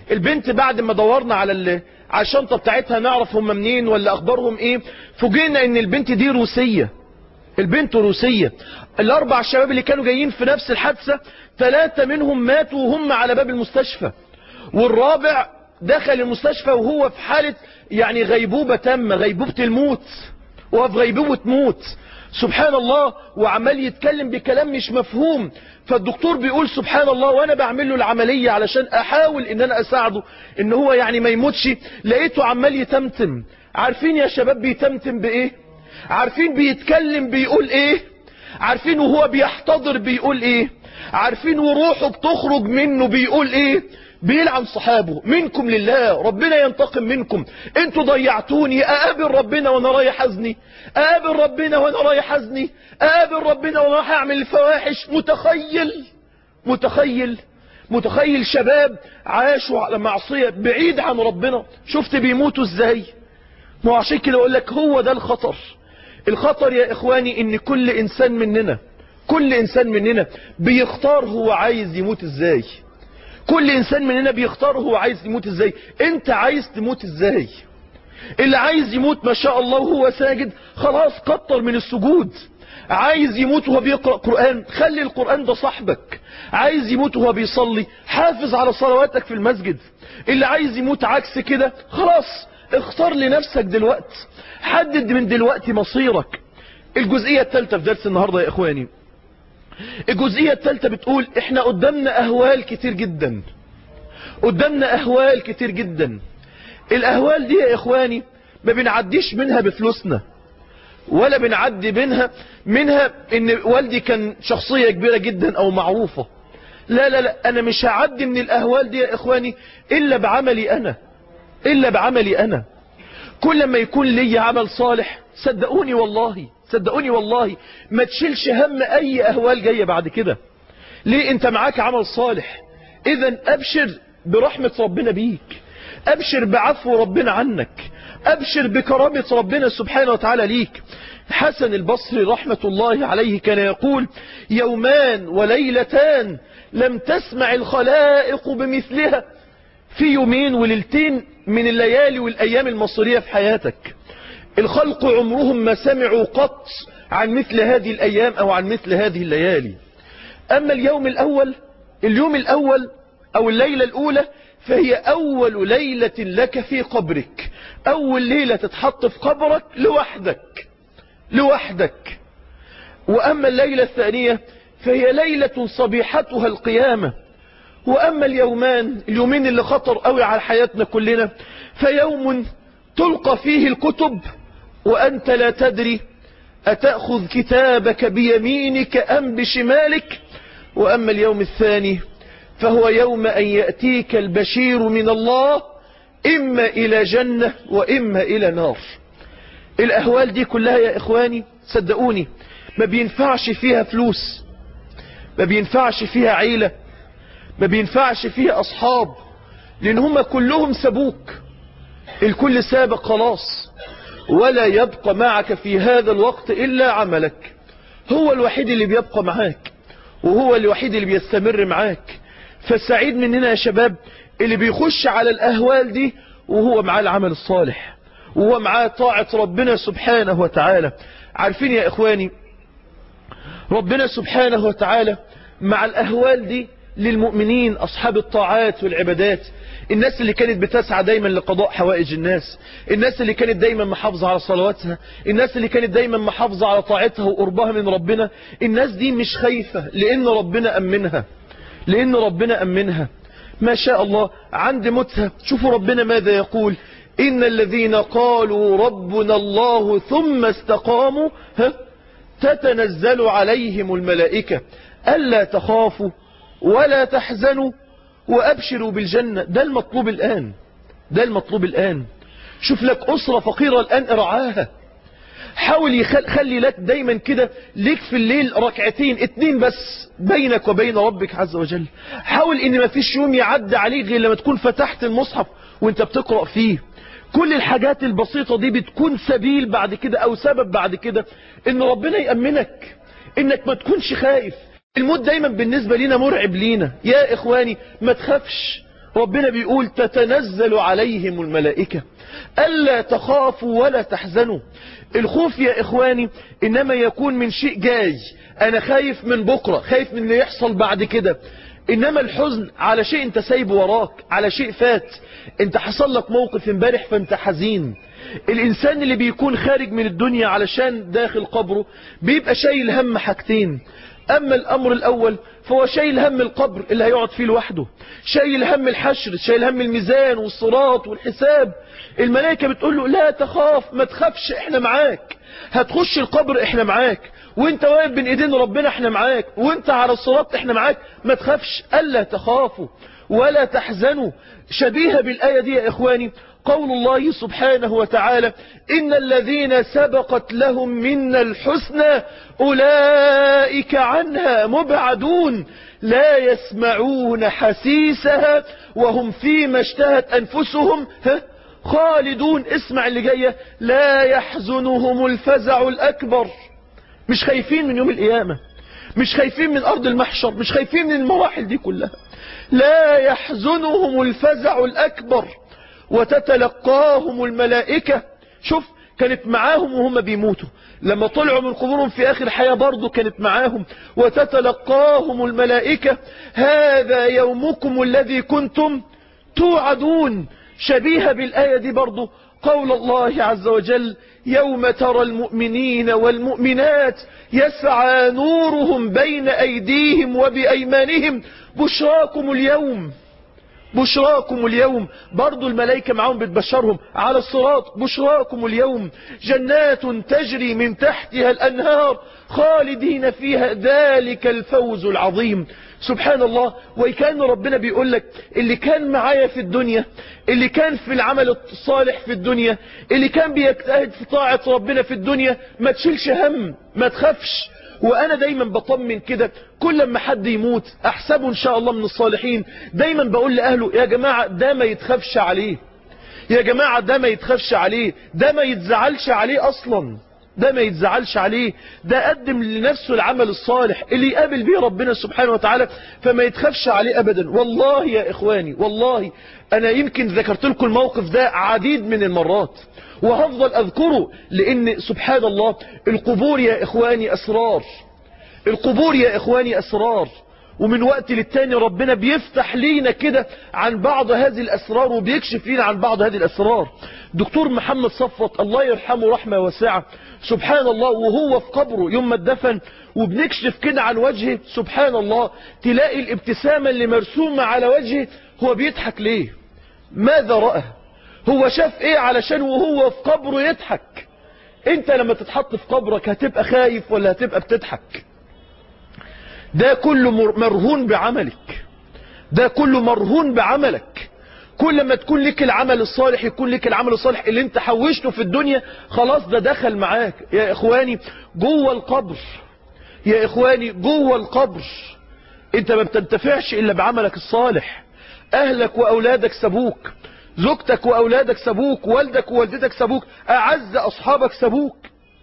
Speaker 2: البنت بعد ما دورنا على ال... على الشنطة بتاعتها نعرف هم منين ولا اخبارهم ايه فوجئنا ان البنت دي روسية البنت روسية الاربع شباب اللي كانوا جايين في نفس الحادثة ثلاثة منهم ماتوا وهم على باب المستشفى والرابع دخل المستشفى وهو في حالة يعني غيبوبة تامة غيبوبة الموت وهو في غيبوبة موت سبحان الله وعمال يتكلم بكلام مش مفهوم فالدكتور بيقول سبحان الله وانا بعمل له العملية علشان احاول ان انا اساعده ان هو يعني ما يموتش لقيته عمال يتمتم عارفين يا شباب بيتمتم بايه عارفين بيتكلم بيقول ايه عارفين وهو بيحتضر بيقول ايه عارفين وروحه بتخرج منه بيقول ايه بيلعن صحابه منكم لله ربنا ينتقم منكم انتوا ضيعتوني اقابل ربنا وانا رايح ازني اقابل ربنا وانا رايح ازني اقابل ربنا وانا رايح اعمل الفواحش متخيل متخيل متخيل شباب عاشوا على معصية بعيد عن ربنا شفت بيموتوا ازاي ما عشان كده اقول لك هو ده الخطر الخطر يا اخواني ان كل انسان مننا كل انسان مننا بيختار هو عايز يموت ازاي كل انسان مننا بيختار هو عايز يموت ازاي انت عايز تموت ازاي اللي عايز يموت ما شاء الله وهو ساجد خلاص كتر من السجود عايز يموت وهو بيقرأ قرآن خلي القرآن ده صاحبك عايز يموت وهو بيصلي حافظ على صلواتك في المسجد اللي عايز يموت عكس كده خلاص اختار لنفسك دلوقت حدد من دلوقتي مصيرك الجزئية الثالثة في درس النهاردة يا اخواني الجزئية الثالثة بتقول احنا قدامنا اهوال كتير جدا قدامنا اهوال كتير جدا الاهوال دي يا اخواني ما بنعديش منها بفلوسنا ولا بنعدي منها منها ان والدي كان شخصية كبيرة جدا او معروفة لا لا لا انا مش هعدي من الاهوال دي يا اخواني الا بعملي انا الا بعملي انا كل ما يكون لي عمل صالح صدقوني والله صدقوني والله ما تشيلش هم اي اهوال جاية بعد كده ليه انت معاك عمل صالح اذا ابشر برحمة ربنا بيك ابشر بعفو ربنا عنك ابشر بكرامة ربنا سبحانه وتعالى ليك حسن البصري رحمة الله عليه كان يقول يومان وليلتان لم تسمع الخلائق بمثلها في يومين وليلتين من الليالي والأيام المصرية في حياتك الخلق عمرهم ما سمعوا قط عن مثل هذه الأيام أو عن مثل هذه الليالي أما اليوم الأول اليوم الأول أو الليلة الأولى فهي أول ليلة لك في قبرك أول ليلة تتحط في قبرك لوحدك لوحدك وأما الليلة الثانية فهي ليلة صبيحتها القيامة وأما اليومان اليومين اللي خطر قوي على حياتنا كلنا فيوم تلقى فيه الكتب وأنت لا تدري أتأخذ كتابك بيمينك أم بشمالك وأما اليوم الثاني فهو يوم أن يأتيك البشير من الله إما إلى جنة وإما إلى نار الأهوال دي كلها يا إخواني صدقوني ما بينفعش فيها فلوس ما بينفعش فيها عيلة ما بينفعش فيها أصحاب لأن هم كلهم سبوك الكل سابق خلاص ولا يبقى معك في هذا الوقت إلا عملك هو الوحيد اللي بيبقى معاك وهو الوحيد اللي بيستمر معاك فالسعيد مننا يا شباب اللي بيخش على الأهوال دي وهو معاه العمل الصالح وهو معاه طاعة ربنا سبحانه وتعالى عارفين يا إخواني ربنا سبحانه وتعالى مع الأهوال دي للمؤمنين أصحاب الطاعات والعبادات الناس اللي كانت بتسعى دايما لقضاء حوائج الناس الناس اللي كانت دايما محافظة على صلواتها الناس اللي كانت دايما محافظة على طاعتها وقربها من ربنا الناس دي مش خايفة لأن ربنا أمنها لأن ربنا أمنها ما شاء الله عند موتها شوفوا ربنا ماذا يقول إن الذين قالوا ربنا الله ثم استقاموا ها تتنزل عليهم الملائكة ألا تخافوا ولا تحزنوا وأبشروا بالجنة ده المطلوب الآن ده المطلوب الآن شوف لك أسرة فقيرة الآن ارعاها حاول يخلي لك دايما كده ليك في الليل ركعتين اتنين بس بينك وبين ربك عز وجل حاول ان ما فيش يوم يعدي عليك غير لما تكون فتحت المصحف وانت بتقرأ فيه كل الحاجات البسيطة دي بتكون سبيل بعد كده او سبب بعد كده ان ربنا يأمنك انك ما تكونش خايف الموت دايما بالنسبة لنا مرعب لينا يا اخواني ما تخافش ربنا بيقول تتنزل عليهم الملائكة ألا تخافوا ولا تحزنوا الخوف يا إخواني إنما يكون من شيء جاي أنا خايف من بكرة خايف من اللي يحصل بعد كده إنما الحزن على شيء أنت سايبه وراك على شيء فات أنت حصل لك موقف امبارح فأنت حزين الإنسان اللي بيكون خارج من الدنيا علشان داخل قبره بيبقى شايل هم حاجتين أما الأمر الأول فهو شايل هم القبر اللي هيقعد فيه لوحده شايل هم الحشر شايل هم الميزان والصراط والحساب الملائكة بتقول له لا تخاف ما تخافش احنا معاك هتخش القبر احنا معاك وانت واقف بين ايدين ربنا احنا معاك وانت على الصراط احنا معاك ما تخافش ألا تخافوا ولا تحزنوا شبيهة بالآية دي يا إخواني قول الله سبحانه وتعالى إن الذين سبقت لهم منا الحسنى أولئك عنها مبعدون لا يسمعون حسيسها وهم فيما اشتهت أنفسهم ها خالدون اسمع اللي جاية لا يحزنهم الفزع الأكبر مش خايفين من يوم القيامة مش خايفين من أرض المحشر مش خايفين من المراحل دي كلها لا يحزنهم الفزع الأكبر وتتلقاهم الملائكة شوف كانت معاهم وهم بيموتوا لما طلعوا من قبورهم في آخر حياة برضو كانت معاهم وتتلقاهم الملائكة هذا يومكم الذي كنتم توعدون شبيهة بالآية دي برضو قول الله عز وجل يوم ترى المؤمنين والمؤمنات يسعى نورهم بين أيديهم وبأيمانهم بشراكم اليوم بشراكم اليوم برضو الملائكة معهم بتبشرهم على الصراط بشراكم اليوم جنات تجري من تحتها الأنهار خالدين فيها ذلك الفوز العظيم سبحان الله وكان ربنا بيقول لك اللي كان معايا في الدنيا اللي كان في العمل الصالح في الدنيا اللي كان بيجتهد في طاعة ربنا في الدنيا ما تشيلش هم ما تخافش وانا دايما بطمن كده كل ما حد يموت احسبه ان شاء الله من الصالحين دايما بقول لاهله يا جماعة ده ما يتخافش عليه يا جماعة ده ما يتخافش عليه ده ما يتزعلش عليه اصلا ده ما يتزعلش عليه ده قدم لنفسه العمل الصالح اللي يقابل به ربنا سبحانه وتعالى فما يتخافش عليه ابدا والله يا اخواني والله انا يمكن ذكرت لكم الموقف ده عديد من المرات وهفضل اذكره لان سبحان الله القبور يا اخواني اسرار القبور يا اخواني اسرار ومن وقت للتاني ربنا بيفتح لينا كده عن بعض هذه الأسرار وبيكشف لينا عن بعض هذه الأسرار دكتور محمد صفوت الله يرحمه رحمة واسعة سبحان الله وهو في قبره يوم ما اتدفن وبنكشف كده عن وجهه سبحان الله تلاقي الابتسامة اللي مرسومة على وجهه هو بيضحك ليه ماذا رأى هو شاف ايه علشان وهو في قبره يضحك انت لما تتحط في قبرك هتبقى خايف ولا هتبقى بتضحك ده كله مرهون بعملك ده كله مرهون بعملك كل ما تكون لك العمل الصالح يكون لك العمل الصالح اللي انت حوشته في الدنيا خلاص ده دخل معاك يا اخواني جوه القبر يا اخواني جوه القبر انت ما بتنتفعش الا بعملك الصالح اهلك واولادك سابوك زوجتك واولادك سابوك والدك ووالدتك سابوك اعز اصحابك سابوك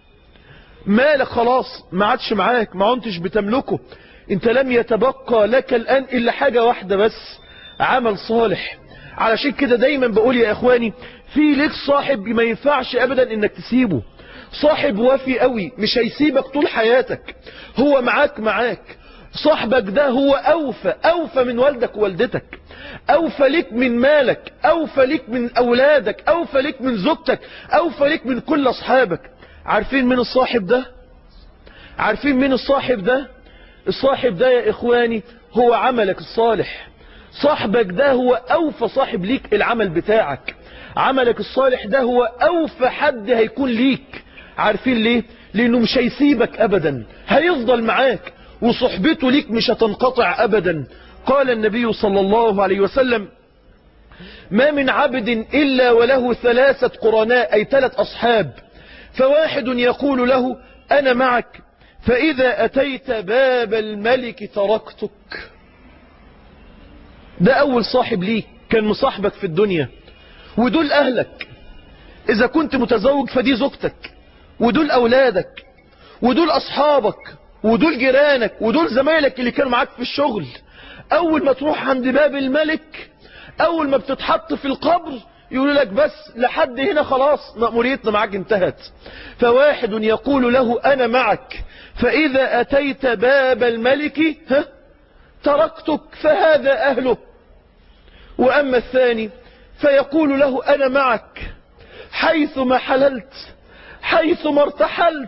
Speaker 2: مالك خلاص ما عادش معاك ما عنتش بتملكه انت لم يتبقى لك الان الا حاجة واحدة بس عمل صالح علشان كده دايما بقول يا اخواني في ليك صاحب ما ينفعش ابدا انك تسيبه صاحب وافي قوي مش هيسيبك طول حياتك هو معاك معاك صاحبك ده هو اوفى اوفى من والدك ووالدتك اوفى لك من مالك اوفى لك من اولادك اوفى لك من زوجتك اوفى لك من كل اصحابك عارفين مين الصاحب ده عارفين مين الصاحب ده الصاحب ده يا اخواني هو عملك الصالح صاحبك ده هو اوفى صاحب ليك العمل بتاعك عملك الصالح ده هو اوفى حد هيكون ليك عارفين ليه لانه مش هيسيبك ابدا هيفضل معاك وصحبته ليك مش هتنقطع ابدا قال النبي صلى الله عليه وسلم ما من عبد الا وله ثلاثة قرناء اي ثلاث اصحاب فواحد يقول له انا معك فإذا أتيت باب الملك تركتك ده أول صاحب ليك كان مصاحبك في الدنيا ودول أهلك إذا كنت متزوج فدي زوجتك ودول أولادك ودول أصحابك ودول جيرانك ودول زمايلك اللي كانوا معاك في الشغل أول ما تروح عند باب الملك اول ما بتتحط في القبر يقول لك بس لحد هنا خلاص مأموريتنا معك انتهت فواحد يقول له انا معك فاذا اتيت باب الملك ها تركتك فهذا اهله واما الثاني فيقول له انا معك حيثما حللت حيثما ارتحلت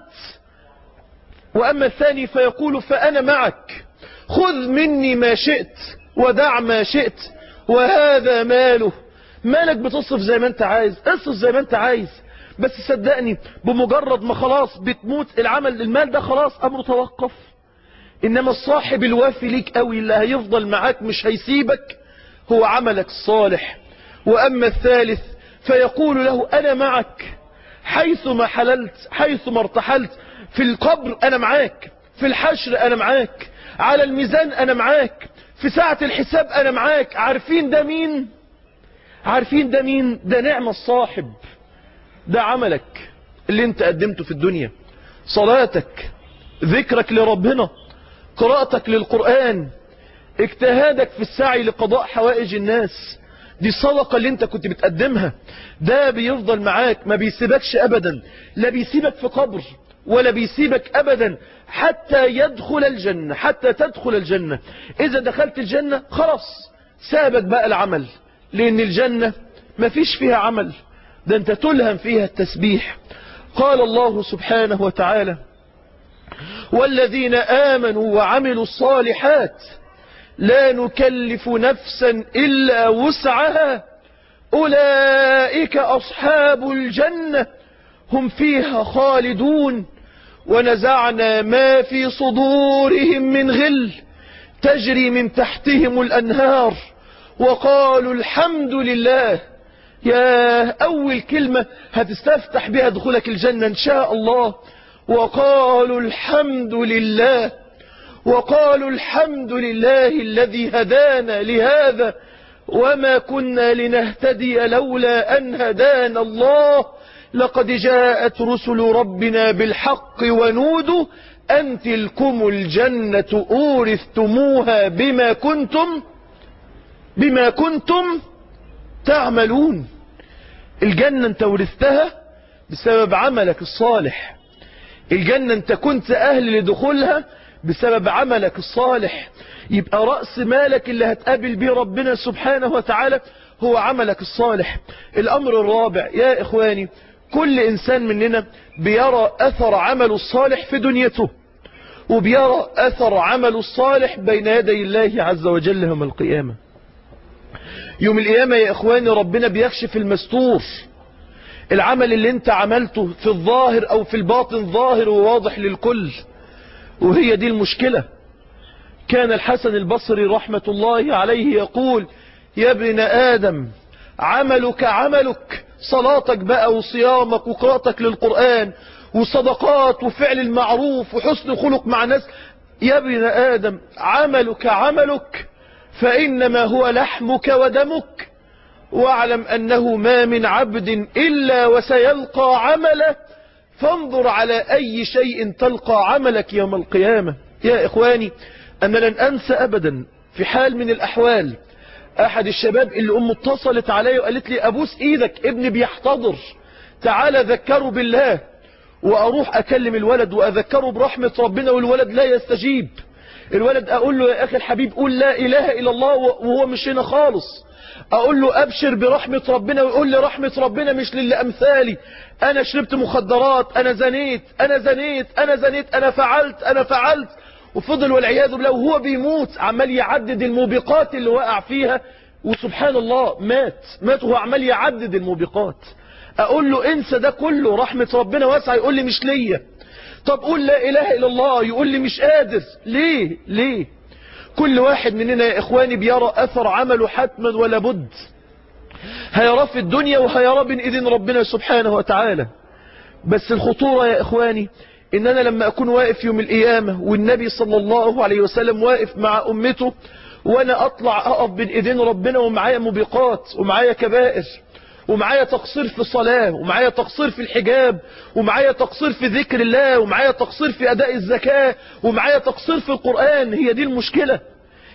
Speaker 2: واما الثاني فيقول فانا معك خذ مني ما شئت ودع ما شئت وهذا ماله مالك بتصرف زي ما انت عايز اصرف زي ما انت عايز بس صدقني بمجرد ما خلاص بتموت العمل المال ده خلاص امره توقف انما الصاحب الوافي ليك قوي اللي هيفضل معاك مش هيسيبك هو عملك الصالح واما الثالث فيقول له انا معك حيثما حللت حيثما ارتحلت في القبر انا معاك في الحشر انا معاك على الميزان انا معاك في ساعة الحساب انا معاك عارفين ده مين عارفين ده مين ده نعم الصاحب ده عملك اللي انت قدمته في الدنيا صلاتك ذكرك لربنا قراءتك للقرآن اجتهادك في السعي لقضاء حوائج الناس دي الصدقة اللي انت كنت بتقدمها ده بيفضل معاك ما بيسيبكش ابدا لا بيسيبك في قبر ولا بيسيبك ابدا حتى يدخل الجنة حتى تدخل الجنة اذا دخلت الجنة خلاص سابك بقى العمل لان الجنة ما فيش فيها عمل ده انت تلهم فيها التسبيح قال الله سبحانه وتعالى والذين آمنوا وعملوا الصالحات لا نكلف نفسا إلا وسعها أولئك أصحاب الجنة هم فيها خالدون ونزعنا ما في صدورهم من غل تجري من تحتهم الأنهار وقالوا الحمد لله يا أول كلمة هتستفتح بها دخولك الجنة إن شاء الله وقالوا الحمد لله وقالوا الحمد لله الذي هدانا لهذا وما كنا لنهتدي لولا أن هدانا الله لقد جاءت رسل ربنا بالحق ونودوا أن تلكم الجنة أورثتموها بما كنتم بما كنتم تعملون الجنة انت ورثتها بسبب عملك الصالح الجنة انت كنت اهل لدخولها بسبب عملك الصالح يبقى رأس مالك اللي هتقابل بيه ربنا سبحانه وتعالى هو عملك الصالح الامر الرابع يا اخواني كل انسان مننا بيرى اثر عمله الصالح في دنيته وبيرى اثر عمله الصالح بين يدي الله عز وجل يوم القيامة يوم القيامة يا اخواني ربنا بيكشف المستور العمل اللي انت عملته في الظاهر او في الباطن ظاهر وواضح للكل وهي دي المشكلة كان الحسن البصري رحمة الله عليه يقول يا ابن آدم عملك عملك صلاتك بقى وصيامك وقراءتك للقرآن وصدقات وفعل المعروف وحسن خلق مع الناس يا ابن آدم عملك عملك فإنما هو لحمك ودمك واعلم أنه ما من عبد إلا وسيلقى عمله فانظر على أي شيء تلقى عملك يوم القيامة يا إخواني أنا لن أنسى أبدا في حال من الأحوال أحد الشباب اللي أمه اتصلت علي وقالت لي أبوس إيدك ابني بيحتضر تعالى ذكره بالله وأروح أكلم الولد وأذكره برحمة ربنا والولد لا يستجيب الولد أقول له يا أخي الحبيب قول لا إله إلا الله وهو مش هنا خالص اقول له ابشر برحمة ربنا ويقول لي رحمة ربنا مش للي امثالي انا شربت مخدرات انا زنيت انا زنيت انا زنيت انا فعلت انا فعلت وفضل والعياذ بالله وهو بيموت عمال يعدد الموبقات اللي وقع فيها وسبحان الله مات مات وهو عمال يعدد الموبقات اقول له انسى ده كله رحمة ربنا واسعة يقول لي مش ليا طب قول لا اله الا الله يقول لي مش قادر ليه ليه كل واحد مننا يا إخواني بيرى أثر عمله حتما ولا بد هيرى في الدنيا وهيرى بين إذن ربنا سبحانه وتعالى بس الخطورة يا إخواني إن أنا لما أكون واقف يوم القيامة والنبي صلى الله عليه وسلم واقف مع أمته وأنا أطلع أقف بين إذن ربنا ومعايا مبيقات ومعايا كبائر ومعايا تقصير في الصلاة ومعايا تقصير في الحجاب ومعايا تقصير في ذكر الله ومعايا تقصير في أداء الزكاة ومعايا تقصير في القرآن هي دي المشكلة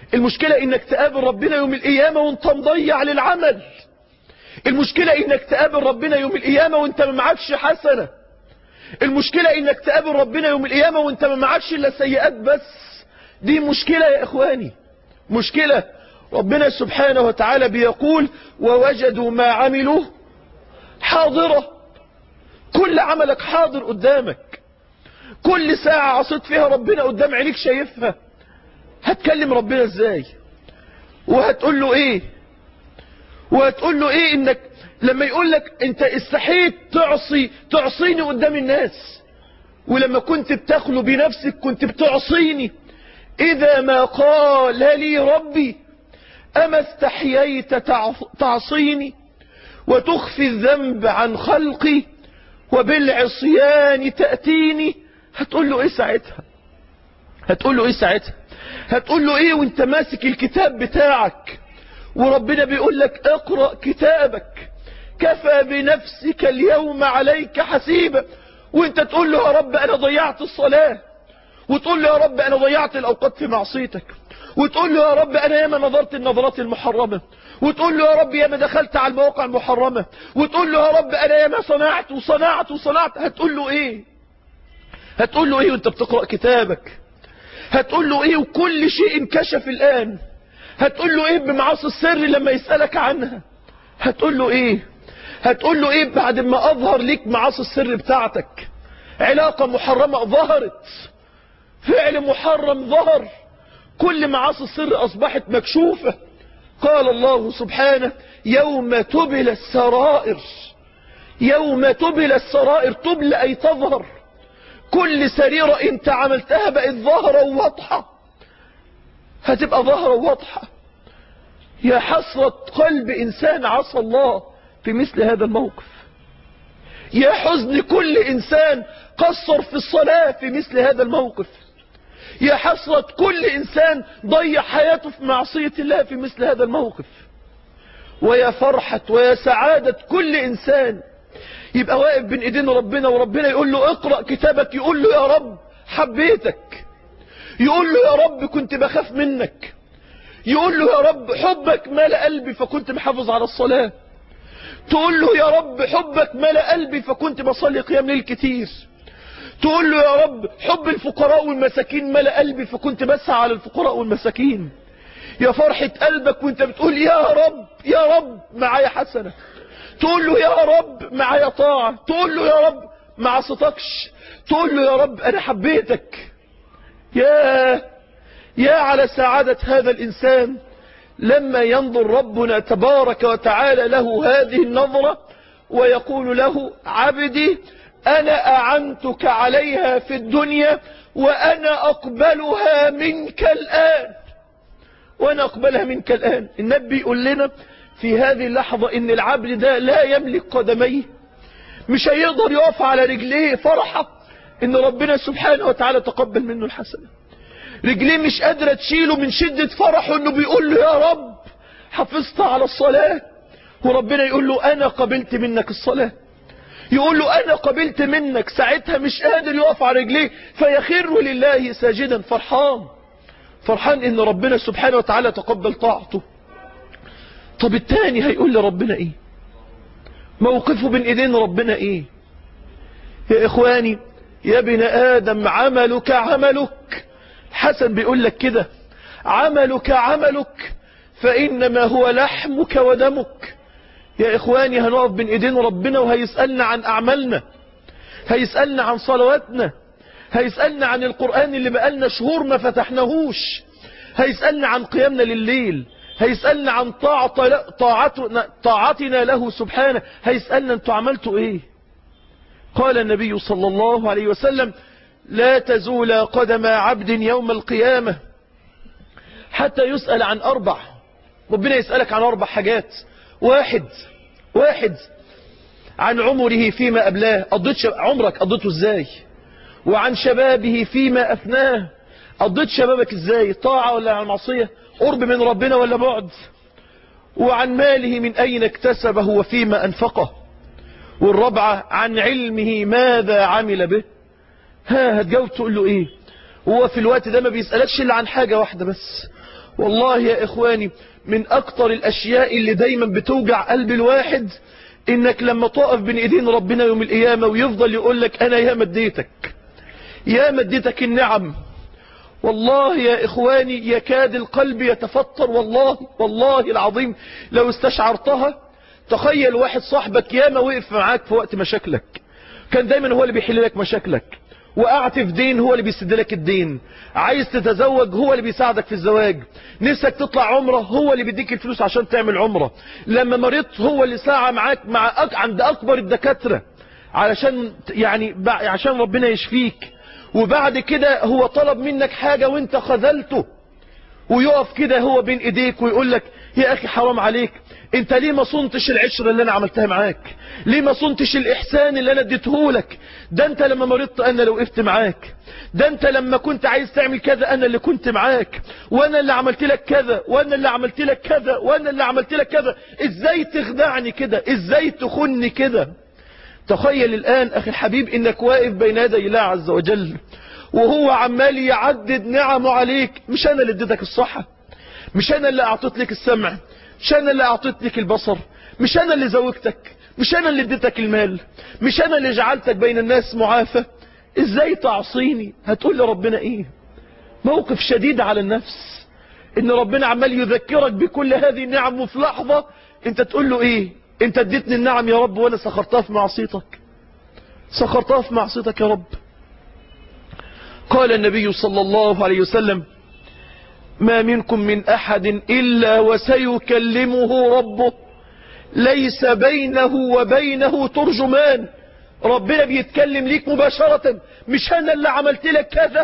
Speaker 2: المشكلة انك تقابل ربنا يوم القيامة وانت مضيع للعمل المشكلة انك تقابل ربنا يوم القيامة وانت ما معكش حسنة المشكلة انك تقابل ربنا يوم القيامة وانت ما معكش الا سيئات بس دي مشكلة يا اخواني مشكلة ربنا سبحانه وتعالى بيقول ووجدوا ما عملوا حاضرة كل عملك حاضر قدامك كل ساعة عصيت فيها ربنا قدام عينيك شايفها هتكلم ربنا ازاي وهتقول له ايه وهتقول له ايه انك لما يقول لك انت استحيت تعصي تعصيني قدام الناس ولما كنت بتخلو بنفسك كنت بتعصيني اذا ما قال لي ربي اما استحييت تعصيني وتخفي الذنب عن خلقي وبالعصيان تأتيني هتقول له ايه ساعتها هتقول له ايه ساعتها هتقول له ايه وانت ماسك الكتاب بتاعك وربنا بيقول لك اقرأ كتابك كفى بنفسك اليوم عليك حسيبا وانت تقول له يا رب انا ضيعت الصلاة وتقول له يا رب انا ضيعت الاوقات في معصيتك وتقول له يا رب انا ياما نظرت النظرات المحرمة وتقول له يا رب ياما دخلت على المواقع المحرمة وتقول له يا رب انا ياما صنعت وصنعت وصنعت هتقول له ايه هتقول له ايه وانت بتقرأ كتابك هتقول له ايه وكل شيء انكشف الان هتقول له ايه بمعاصي السر لما يسألك عنها هتقول له ايه هتقول له ايه بعد ما اظهر ليك معاصي السر بتاعتك علاقة محرمة ظهرت فعل محرم ظهر كل معاصي السر اصبحت مكشوفة قال الله سبحانه يوم تبل السرائر يوم تبل السرائر تبل اي تظهر كل سريرة انت عملتها بقت ظاهرة وواضحة هتبقى ظاهرة وواضحة يا حسرة قلب انسان عصى الله في مثل هذا الموقف يا حزن كل انسان قصر في الصلاة في مثل هذا الموقف يا حسرة كل انسان ضيع حياته في معصية الله في مثل هذا الموقف ويا فرحة ويا سعادة كل انسان يبقى واقف بين ايدين ربنا وربنا يقول له اقرأ كتابك يقول له يا رب حبيتك يقول له يا رب كنت بخاف منك يقول له يا رب حبك ملأ قلبي فكنت محافظ على الصلاة تقول له يا رب حبك ملأ قلبي فكنت بصلي قيام ليل كتير تقول له يا رب حب الفقراء والمساكين ملأ قلبي فكنت بسعى على الفقراء والمساكين يا فرحة قلبك وانت بتقول يا رب يا رب معايا حسنة تقول له يا رب معايا طاعة تقول له يا رب ما عصتكش تقول له يا رب انا حبيتك يا يا على سعادة هذا الانسان لما ينظر ربنا تبارك وتعالى له هذه النظرة ويقول له عبدي أنا أعنتك عليها في الدنيا وأنا أقبلها منك الآن وأنا أقبلها منك الآن النبي يقول لنا في هذه اللحظة إن العبد ده لا يملك قدميه مش هيقدر يقف على رجليه فرحة إن ربنا سبحانه وتعالى تقبل منه الحسنة رجليه مش قادرة تشيله من شدة فرحه انه بيقول له يا رب حفظت على الصلاة وربنا يقول له انا قبلت منك الصلاة يقول له انا قبلت منك ساعتها مش قادر يقف على رجليه فيخر لله ساجدا فرحان فرحان ان ربنا سبحانه وتعالى تقبل طاعته طب التاني هيقول لربنا ايه موقفه بين ايدين ربنا ايه يا اخواني يا ابن ادم عملك عملك حسن بيقول لك كده عملك عملك فإنما هو لحمك ودمك يا إخواني هنقف بين إيدين ربنا وهيسألنا عن أعمالنا هيسألنا عن صلواتنا هيسألنا عن القرآن اللي بقالنا شهور ما فتحناهوش هيسألنا عن قيامنا لليل هيسألنا عن طاعة طاعتنا, طاعتنا له سبحانه هيسألنا انتوا عملتوا ايه قال النبي صلى الله عليه وسلم لا تزول قدم عبد يوم القيامة حتى يسأل عن أربع ربنا يسألك عن أربع حاجات واحد واحد عن عمره فيما أبلاه قضيت شب... عمرك قضيته ازاي وعن شبابه فيما أفناه قضيت شبابك ازاي طاعة ولا عن معصية قرب من ربنا ولا بعد وعن ماله من أين اكتسبه وفيما أنفقه والرابعة عن علمه ماذا عمل به ها هتجاوب تقول له ايه هو في الوقت ده ما بيسألكش الا عن حاجة واحدة بس والله يا إخواني من أكتر الأشياء اللي دايما بتوجع قلب الواحد إنك لما تقف بين إيدين ربنا يوم القيامة ويفضل يقول لك أنا يا مديتك يا مديتك النعم والله يا إخواني يكاد القلب يتفطر والله والله العظيم لو استشعرتها تخيل واحد صاحبك ياما وقف معاك في وقت مشاكلك كان دايما هو اللي بيحل لك مشاكلك وقعت في دين هو اللي بيسد لك الدين عايز تتزوج هو اللي بيساعدك في الزواج نفسك تطلع عمره هو اللي بيديك الفلوس عشان تعمل عمره لما مرضت هو اللي ساعة معاك مع أك... عند أكبر الدكاترة علشان يعني ب... عشان ربنا يشفيك وبعد كده هو طلب منك حاجة وانت خذلته ويقف كده هو بين ايديك ويقول لك يا اخي حرام عليك انت ليه ما صنتش العشرة اللي انا عملتها معاك ليه ما صنتش الاحسان اللي انا اديتهولك ده انت لما مرضت انا لو وقفت معاك ده انت لما كنت عايز تعمل كذا انا اللي كنت معاك وانا اللي عملت لك كذا وانا اللي عملت لك كذا وانا اللي عملت لك كذا ازاي تخدعني كده ازاي تخني كده تخيل الآن أخي الحبيب إنك واقف بين يدي الله عز وجل وهو عمال يعدد نعمه عليك مش أنا اللي اديتك الصحة مش أنا اللي أعطيت لك السمع مش أنا اللي أعطيت لك البصر مش أنا اللي زوجتك مش أنا اللي اديتك المال مش أنا اللي جعلتك بين الناس معافى إزاي تعصيني هتقول لربنا إيه موقف شديد على النفس إن ربنا عمال يذكرك بكل هذه النعم وفي لحظة أنت تقول له إيه انت اديتني النعم يا رب وانا سخرتها في معصيتك سخرتها في معصيتك يا رب قال النبي صلى الله عليه وسلم ما منكم من احد الا وسيكلمه ربه ليس بينه وبينه ترجمان ربنا بيتكلم ليك مباشرة مش انا اللي عملت لك كذا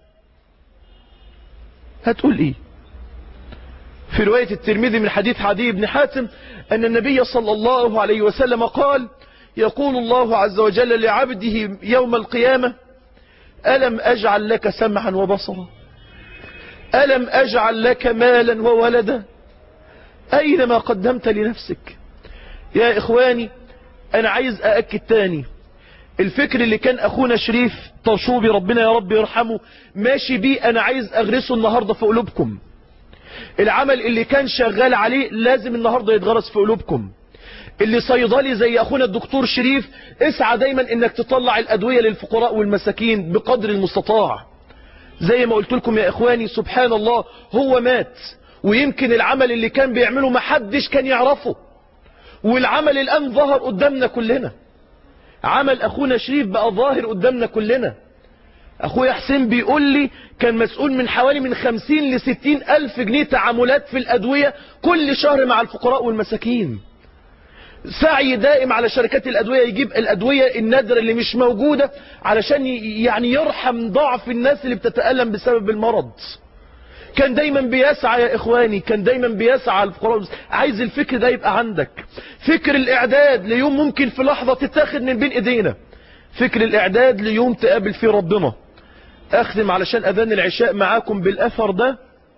Speaker 2: هتقول ايه في رواية الترمذي من حديث عدي بن حاتم أن النبي صلى الله عليه وسلم قال يقول الله عز وجل لعبده يوم القيامة ألم أجعل لك سمعا وبصرا ألم أجعل لك مالا وولدا أين ما قدمت لنفسك يا إخواني أنا عايز أأكد تاني الفكر اللي كان أخونا شريف طرشوبي ربنا يا رب يرحمه ماشي بيه أنا عايز أغرسه النهاردة في قلوبكم العمل اللي كان شغال عليه لازم النهاردة يتغرس في قلوبكم اللي صيدلي زي اخونا الدكتور شريف اسعى دايما انك تطلع الادوية للفقراء والمساكين بقدر المستطاع زي ما قلت لكم يا اخواني سبحان الله هو مات ويمكن العمل اللي كان بيعمله محدش كان يعرفه والعمل الان ظهر قدامنا كلنا عمل اخونا شريف بقى ظاهر قدامنا كلنا اخويا حسين بيقول لي كان مسؤول من حوالي من خمسين لستين الف جنيه تعاملات في الادوية كل شهر مع الفقراء والمساكين سعي دائم على شركات الادوية يجيب الادوية النادرة اللي مش موجودة علشان يعني يرحم ضعف الناس اللي بتتألم بسبب المرض كان دايما بيسعى يا اخواني كان دايما بيسعى على الفقراء عايز الفكر ده يبقى عندك فكر الاعداد ليوم ممكن في لحظة تتاخد من بين ايدينا فكر الاعداد ليوم تقابل فيه ربنا اختم علشان اذان العشاء معاكم بالاثر ده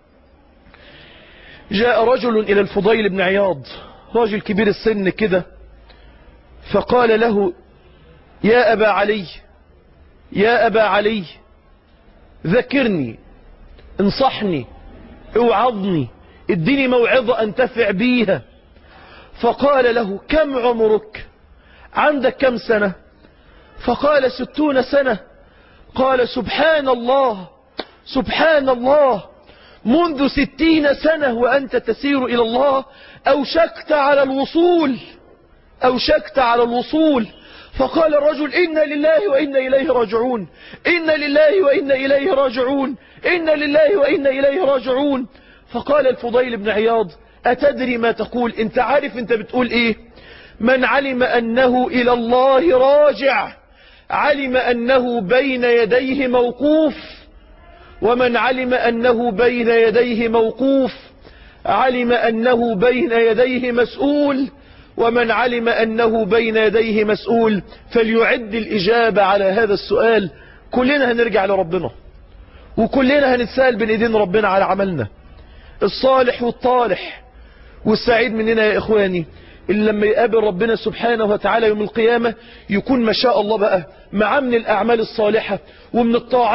Speaker 2: جاء رجل الى الفضيل بن عياض راجل كبير السن كده فقال له يا ابا علي يا ابا علي ذكرني انصحني اوعظني اديني موعظة انتفع بيها فقال له كم عمرك عندك كم سنة فقال ستون سنة قال سبحان الله سبحان الله منذ ستين سنة وأنت تسير إلى الله أوشكت على الوصول أوشكت على الوصول فقال الرجل إنا لله وإنا إليه راجعون إنا لله وإنا إليه راجعون إنا لله وإنا إليه راجعون فقال الفضيل بن عياض أتدري ما تقول انت عارف انت بتقول ايه من علم أنه إلى الله راجع علم أنه بين يديه موقوف ومن علم أنه بين يديه موقوف علم أنه بين يديه مسؤول ومن علم أنه بين يديه مسؤول فليعد الإجابة على هذا السؤال كلنا هنرجع لربنا وكلنا هنتسأل بين ايدين ربنا على عملنا الصالح والطالح والسعيد مننا يا إخواني اللي لما يقابل ربنا سبحانه وتعالى يوم القيامة يكون ما شاء الله بقى معاه من الأعمال الصالحة ومن الطاعات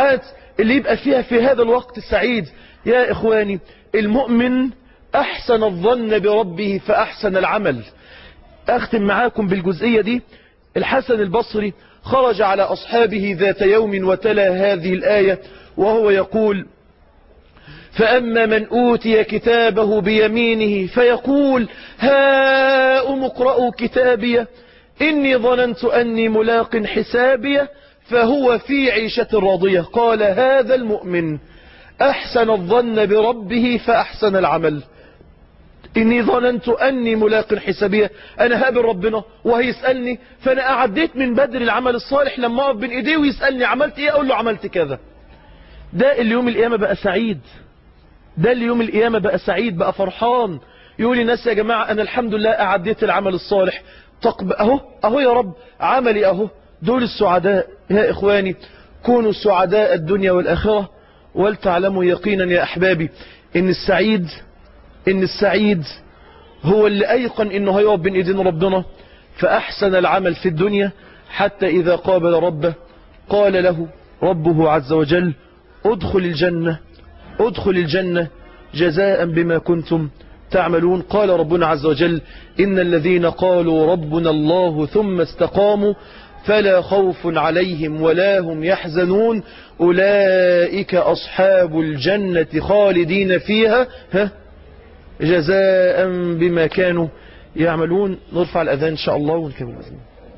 Speaker 2: اللي يبقى فيها في هذا الوقت السعيد يا إخواني المؤمن أحسن الظن بربه فأحسن العمل أختم معاكم بالجزئية دي الحسن البصري خرج على أصحابه ذات يوم وتلا هذه الآية وهو يقول فأما من أوتي كتابه بيمينه فيقول هاؤم اقرأوا كتابي إني ظننت أني ملاق حسابي فهو في عيشة راضية قال هذا المؤمن أحسن الظن بربه فأحسن العمل إني ظننت أني ملاق حسابية أنا هقابل ربنا وهيسألني فأنا أعديت من بدر العمل الصالح لما أقف بين إيديه ويسألني عملت إيه أقول له عملت كذا ده اللي يوم القيامة بقى سعيد ده اللي يوم القيامة بقى سعيد بقى فرحان يقول للناس يا جماعة أنا الحمد لله أعديت العمل الصالح تقب أهو أهو يا رب عملي أهو دول السعداء يا إخواني كونوا سعداء الدنيا والآخرة ولتعلموا يقينا يا أحبابي إن السعيد إن السعيد هو اللي أيقن إنه هيقف بين إيدين ربنا فأحسن العمل في الدنيا حتى إذا قابل ربه قال له ربه عز وجل ادخل الجنة ادخل الجنة جزاء بما كنتم تعملون قال ربنا عز وجل إن الذين قالوا ربنا الله ثم استقاموا فلا خوف عليهم ولا هم يحزنون أولئك أصحاب الجنة خالدين فيها ها جزاء بما كانوا يعملون نرفع الأذان إن شاء الله ونكمل الأذان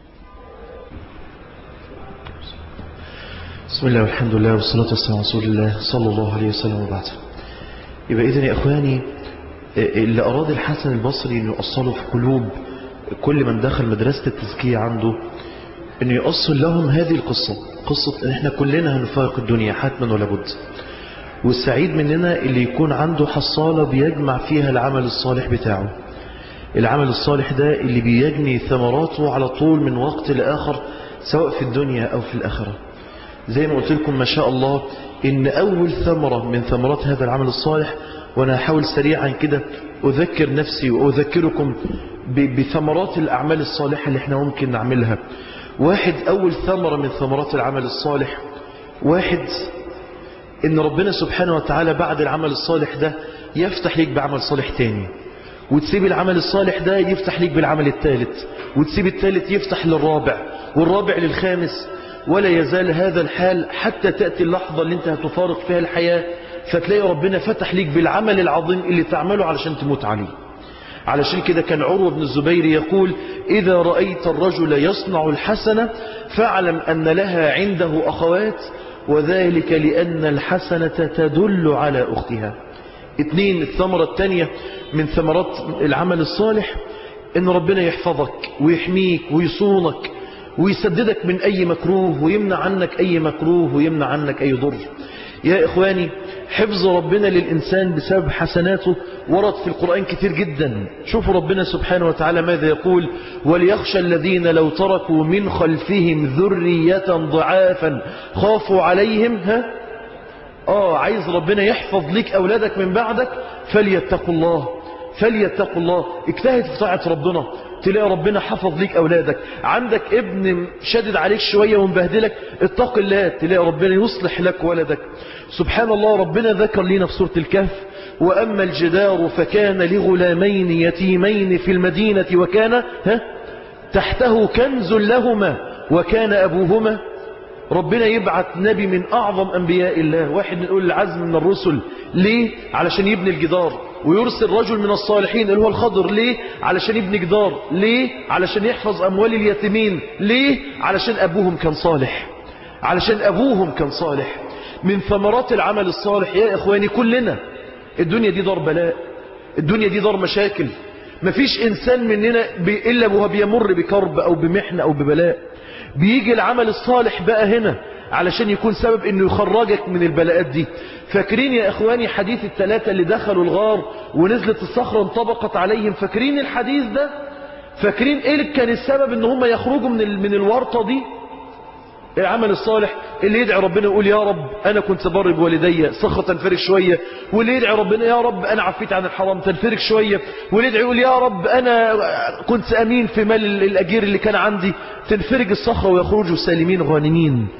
Speaker 1: بسم الله والحمد لله والصلاة والسلام على رسول الله صلى الله عليه وسلم وبعد يبقى إذن يا إخواني اللي أراد الحسن البصري أنه يؤصله في قلوب كل من دخل مدرسة التزكية عنده أنه يؤصل لهم هذه القصة قصة أن احنا كلنا هنفارق الدنيا حتما ولا بد والسعيد مننا اللي يكون عنده حصالة بيجمع فيها العمل الصالح بتاعه العمل الصالح ده اللي بيجني ثمراته على طول من وقت لآخر سواء في الدنيا أو في الآخرة زي ما قلت لكم ما شاء الله إن أول ثمرة من ثمرات هذا العمل الصالح وأنا أحاول سريعا كده أذكر نفسي وأذكركم بثمرات الأعمال الصالحة اللي احنا ممكن نعملها واحد أول ثمرة من ثمرات العمل الصالح واحد إن ربنا سبحانه وتعالى بعد العمل الصالح ده يفتح ليك بعمل صالح تاني وتسيب العمل الصالح ده يفتح ليك بالعمل الثالث وتسيب الثالث يفتح للرابع والرابع للخامس ولا يزال هذا الحال حتى تأتي اللحظة اللي انت هتفارق فيها الحياة فتلاقي ربنا فتح ليك بالعمل العظيم اللي تعمله علشان تموت عليه علشان كده كان عروة بن الزبير يقول إذا رأيت الرجل يصنع الحسنة فاعلم أن لها عنده أخوات وذلك لأن الحسنة تدل على أختها اثنين الثمرة الثانية من ثمرات العمل الصالح ان ربنا يحفظك ويحميك ويصونك ويسددك من أي مكروه ويمنع عنك أي مكروه ويمنع عنك أي ضر يا إخواني حفظ ربنا للإنسان بسبب حسناته ورد في القرآن كثير جدا شوفوا ربنا سبحانه وتعالى ماذا يقول وليخشى الذين لو تركوا من خلفهم ذرية ضعافا خافوا عليهم ها آه عايز ربنا يحفظ لك أولادك من بعدك فليتقوا الله فليتقوا الله اجتهد في طاعة ربنا تلاقي ربنا حفظ ليك أولادك عندك ابن شدد عليك شوية ومبهدلك اتق الله تلاقي ربنا يصلح لك ولدك سبحان الله ربنا ذكر لنا في سورة الكهف وأما الجدار فكان لغلامين يتيمين في المدينة وكان ها تحته كنز لهما وكان أبوهما ربنا يبعث نبي من أعظم أنبياء الله واحد من أولي العزم من الرسل ليه؟ علشان يبني الجدار ويرسل رجل من الصالحين اللي هو الخضر ليه؟ علشان يبني جدار ليه؟ علشان يحفظ أموال اليتيمين ليه؟ علشان أبوهم كان صالح علشان أبوهم كان صالح من ثمرات العمل الصالح يا إخواني كلنا الدنيا دي دار بلاء الدنيا دي دار مشاكل مفيش إنسان مننا إلا وهو بيمر بكرب أو بمحنة أو ببلاء بيجي العمل الصالح بقى هنا علشان يكون سبب انه يخرجك من البلاءات دي فاكرين يا اخواني حديث الثلاثة اللي دخلوا الغار ونزلت الصخرة انطبقت عليهم فاكرين الحديث ده فاكرين ايه اللي كان السبب ان هم يخرجوا من من الورطة دي العمل الصالح اللي يدعي ربنا يقول يا رب انا كنت بر بوالدي صخرة تنفرق شوية واللي يدعي ربنا يا رب انا عفيت عن الحرام تنفرق شوية واللي يدعي يقول يا رب انا كنت امين في مال الاجير اللي كان عندي تنفرج الصخرة ويخرجوا سالمين غانمين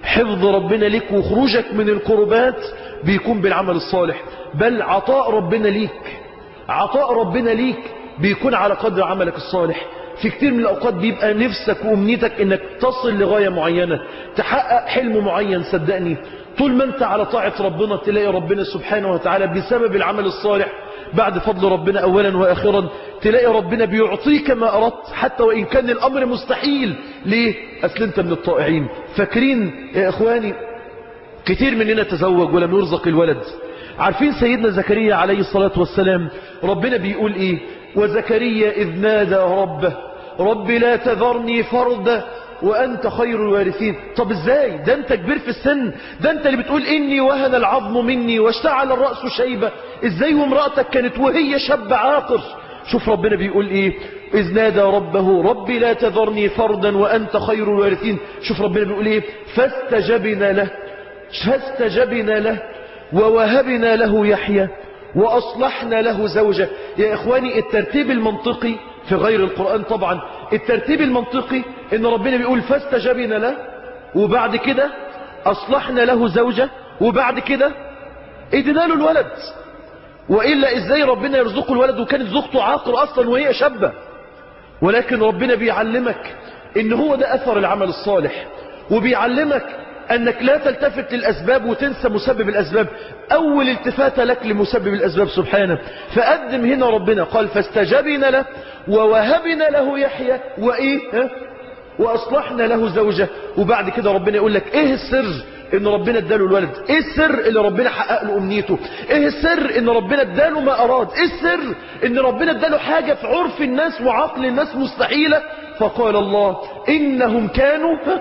Speaker 2: حفظ ربنا ليك وخروجك من الكربات بيكون بالعمل الصالح بل عطاء ربنا ليك عطاء ربنا ليك بيكون على قدر عملك الصالح في كتير من الأوقات بيبقى نفسك وأمنيتك إنك تصل لغاية معينة تحقق حلم معين صدقني طول ما أنت على طاعة ربنا تلاقي ربنا سبحانه وتعالى بسبب العمل الصالح بعد فضل ربنا أولا وآخرا تلاقي ربنا بيعطيك ما أردت حتى وإن كان الأمر مستحيل ليه؟ أصل أنت من الطائعين فاكرين يا إخواني كتير مننا تزوج ولم يرزق الولد عارفين سيدنا زكريا عليه الصلاة والسلام ربنا بيقول إيه وزكريا إذ نادى ربه رب لا تذرني فردا وأنت خير الوارثين طب إزاي ده أنت كبير في السن ده أنت اللي بتقول إني وهن العظم مني واشتعل الرأس شيبة إزاي وامرأتك كانت وهي شاب عاقر شوف ربنا بيقول إيه إذ نادى ربه رب لا تذرني فردا وأنت خير الوارثين شوف ربنا بيقول إيه فاستجبنا له فاستجبنا له ووهبنا له يحيى وأصلحنا له زوجة يا إخواني الترتيب المنطقي في غير القرآن طبعا الترتيب المنطقي إن ربنا بيقول فاستجبنا له وبعد كده أصلحنا له زوجة وبعد كده ادنا له الولد وإلا إزاي ربنا يرزقه الولد وكانت زوجته عاقر أصلا وهي شابة ولكن ربنا بيعلمك إن هو ده أثر العمل الصالح وبيعلمك أنك لا تلتفت للأسباب وتنسى مسبب الأسباب أول التفاتة لك لمسبب الأسباب سبحانه فقدم هنا ربنا قال فاستجبنا له ووهبنا له يحيى وإيه ها؟ وأصلحنا له زوجة وبعد كده ربنا يقول لك إيه السر إن ربنا اداله الولد إيه السر اللي ربنا حقق له أمنيته إيه السر إن ربنا اداله ما أراد إيه السر إن ربنا اداله حاجة في عرف الناس وعقل الناس مستحيلة فقال الله إنهم كانوا ها؟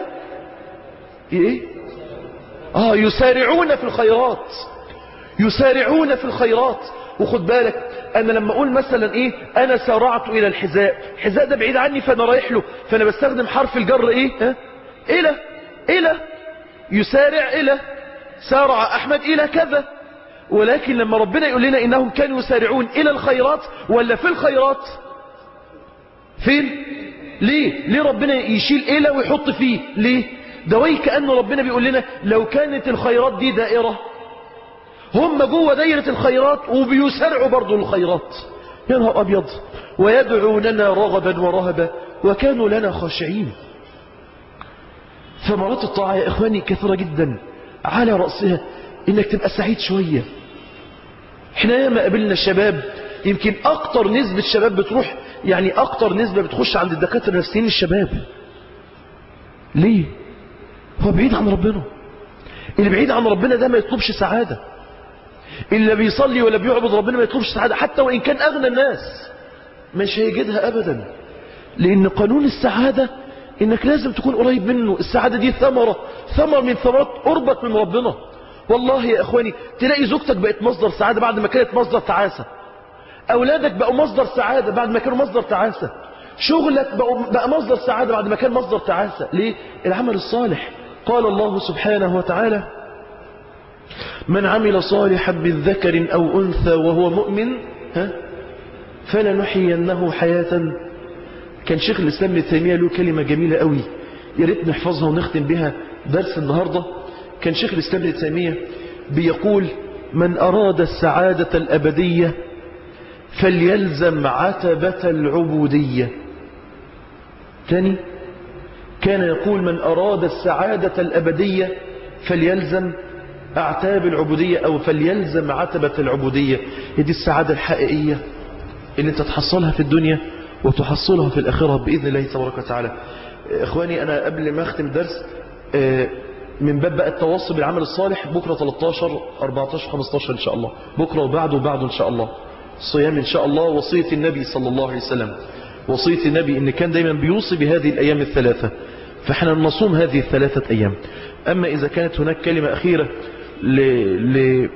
Speaker 2: إيه آه يسارعون في الخيرات يسارعون في الخيرات وخد بالك أنا لما أقول مثلا إيه أنا سارعت إلى الحذاء الحذاء ده بعيد عني فأنا رايح له فأنا بستخدم حرف الجر إيه ها؟ إلى إلى يسارع إلى سارع أحمد إلى كذا ولكن لما ربنا يقول لنا إنهم كانوا يسارعون إلى الخيرات ولا في الخيرات فين ليه ليه ربنا يشيل إلى ويحط فيه ليه ده وي كأن ربنا بيقول لنا لو كانت الخيرات دي دائرة هم جوه دايرة الخيرات وبيسرعوا برضو الخيرات يا نهار أبيض ويدعوننا رغبا ورهبا وكانوا لنا خاشعين ثمرات الطاعة يا إخواني كثيرة جدا على رأسها إنك تبقى سعيد شوية احنا ياما قابلنا الشباب يمكن أكتر نسبة شباب بتروح يعني أكتر نسبة بتخش عند الدكاترة النفسيين الشباب ليه هو بعيد عن ربنا اللي بعيد عن ربنا ده ما يطلبش سعادة اللي بيصلي ولا بيعبد ربنا ما يطلبش سعادة حتى وإن كان أغنى الناس مش هيجدها أبدا لأن قانون السعادة إنك لازم تكون قريب منه السعادة دي ثمرة ثمر من ثمرات قربك من ربنا والله يا إخواني تلاقي زوجتك بقت مصدر سعادة بعد ما كانت مصدر تعاسة أولادك بقوا مصدر سعادة بعد ما كانوا مصدر تعاسة شغلك بقى مصدر سعادة بعد ما كان مصدر تعاسة ليه؟ العمل الصالح قال الله سبحانه وتعالى من عمل صالحا من ذكر أو أنثى وهو مؤمن ها فلنحيينه حياة كان شيخ الإسلام ابن تيمية له كلمة جميلة قوي يا ريت نحفظها ونختم بها درس النهاردة كان شيخ الإسلام ابن تيمية بيقول من أراد السعادة الأبدية فليلزم عتبة العبودية تاني كان يقول من أراد السعادة الأبدية فليلزم أعتاب العبودية أو فليلزم عتبة العبودية هي دي السعادة الحقيقية اللي انت تحصلها في الدنيا وتحصلها في الآخرة بإذن الله تبارك وتعالى إخواني أنا قبل ما أختم درس من باب بقى التواصل بالعمل الصالح بكرة 13 14 15 إن شاء الله بكرة وبعده وبعده إن شاء الله صيام إن شاء الله وصية النبي صلى الله عليه وسلم وصية النبي إن كان دايما بيوصي بهذه الأيام الثلاثة فإحنا نصوم هذه الثلاثة أيام أما إذا كانت هناك كلمة أخيرة ل... ل...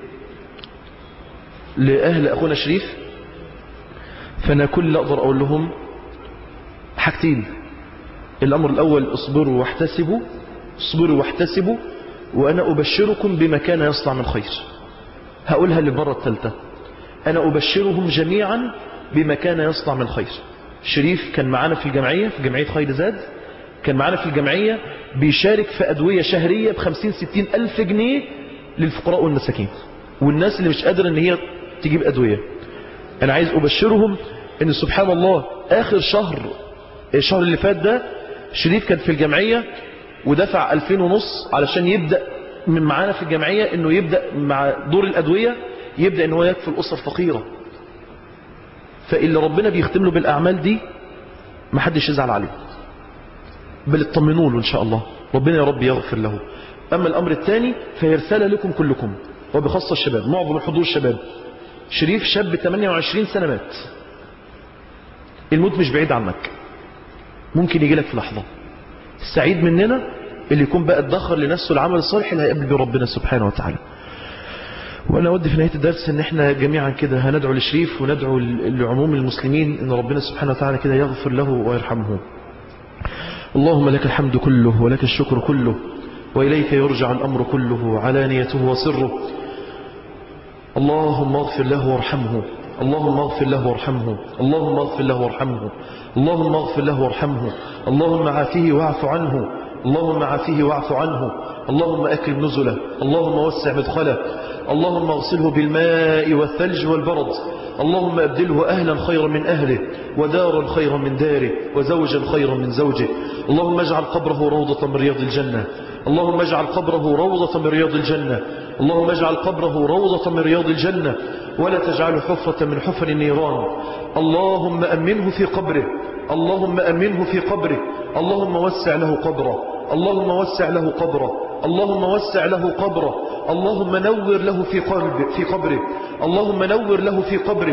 Speaker 2: لأهل أخونا شريف فأنا كل اللي أقدر أقول لهم حاجتين الأمر الأول اصبروا واحتسبوا اصبروا واحتسبوا وأنا أبشركم بما كان يصنع من خير هقولها للمرة الثالثة أنا أبشرهم جميعا بما كان يصنع من خير شريف كان معانا في الجمعية في جمعية خير زاد كان معانا في الجمعية بيشارك في أدوية شهرية بخمسين ستين ألف جنيه للفقراء والمساكين والناس اللي مش قادرة ان هي تجيب أدوية أنا عايز أبشرهم ان سبحان الله آخر شهر الشهر اللي فات ده شريف كان في الجمعية ودفع ألفين ونص علشان يبدأ من معانا في الجمعية انه يبدأ مع دور الأدوية يبدأ ان هو يكفي الأسر فقيرة فاللي ربنا بيختم له بالأعمال دي ما حدش يزعل عليه بل اطمنوا له إن شاء الله ربنا يا رب يغفر له أما الأمر الثاني فهي رسالة لكم كلكم وبخاصة الشباب معظم الحضور الشباب شريف شاب 28 سنة مات الموت مش بعيد عنك ممكن يجي لك في لحظة السعيد مننا اللي يكون بقى ادخر لنفسه العمل الصالح اللي هيقابل بيه ربنا سبحانه وتعالى وانا اودي في نهاية الدرس ان احنا جميعا كده هندعو لشريف وندعو لعموم المسلمين ان ربنا سبحانه وتعالى كده يغفر له ويرحمه اللهم لك الحمد كله ولك الشكر كله وإليك يرجع الأمر كله علانيته وسره اللهم اغفر له وارحمه اللهم اغفر له وارحمه اللهم اغفر له وارحمه اللهم اغفر له وارحمه اللهم عافيه واعف عنه اللهم عافيه واعف عنه اللهم أكرم نزله اللهم وسع مدخله اللهم اغسله بالماء والثلج والبرد اللهم أبدله أهلا خيرا من أهله ودارا خيرا من داره وزوجا خيرا من زوجه اللهم اجعل قبره روضة من رياض الجنة اللهم اجعل قبره روضة من رياض الجنة اللهم اجعل قبره روضة من رياض الجنة ولا تجعله حفرة من حفر النيران اللهم أمنه في قبره اللهم أمنه في قبره اللهم وسع له قبره اللهم وسع له قبره اللهم وسع له قبره اللهم نور له في قلبه في قبره اللهم نور له في قبره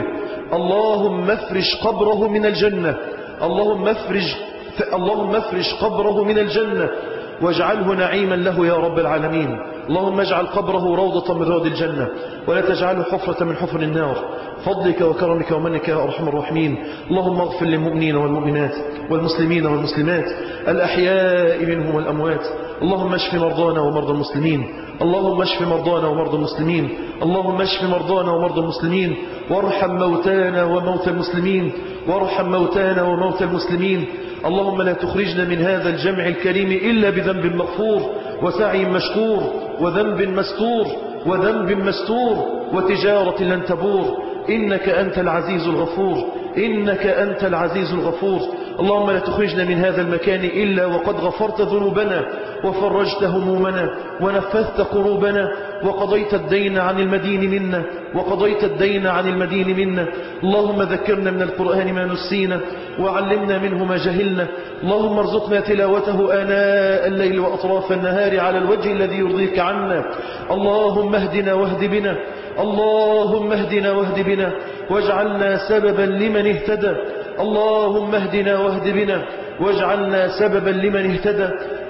Speaker 2: اللهم افرش قبره من الجنة اللهم افرج اللهم افرش قبره من الجنة واجعله نعيما له يا رب العالمين اللهم اجعل قبره روضة من روض الجنة ولا تجعله حفرة من حفر النار فضلك وكرمك ومنك يا أرحم الراحمين اللهم اغفر للمؤمنين والمؤمنات والمسلمين والمسلمات الأحياء منهم والأموات اللهم اشف مرضانا ومرضى المسلمين اللهم اشف مرضانا ومرضى المسلمين اللهم اشف مرضانا ومرضى المسلمين وارحم موتانا وموتى المسلمين وارحم موتانا وموتى المسلمين اللهم لا تخرجنا من هذا الجمع الكريم إلا بذنب مغفور وسعي مشكور وذنب مستور وذنب مستور وتجارة لن تبور إنك أنت العزيز الغفور إنك أنت العزيز الغفور اللهم لا تخرجنا من هذا المكان إلا وقد غفرت ذنوبنا وفرجت همومنا ونفذت قروبنا وقضيت الدين عن المدين منا وقضيت الدين عن المدين منا اللهم ذكرنا من القرآن ما نسينا وعلمنا منه ما جهلنا اللهم ارزقنا تلاوته آناء الليل وأطراف النهار على الوجه الذي يرضيك عنا اللهم اهدنا واهد بنا اللهم اهدنا واهد بنا واجعلنا سببا لمن اهتدى اللهم اهدنا واهد بنا واجعلنا سببا لمن اهتدى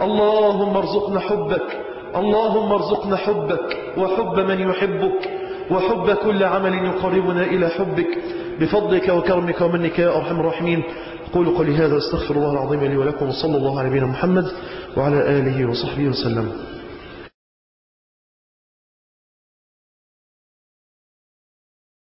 Speaker 2: اللهم ارزقنا حبك اللهم ارزقنا حبك وحب من يحبك وحب كل عمل يقربنا إلى حبك بفضلك وكرمك ومنك يا أرحم الراحمين قولوا قولي هذا استغفر الله العظيم لي ولكم وصلى الله على نبينا محمد وعلى آله وصحبه وسلم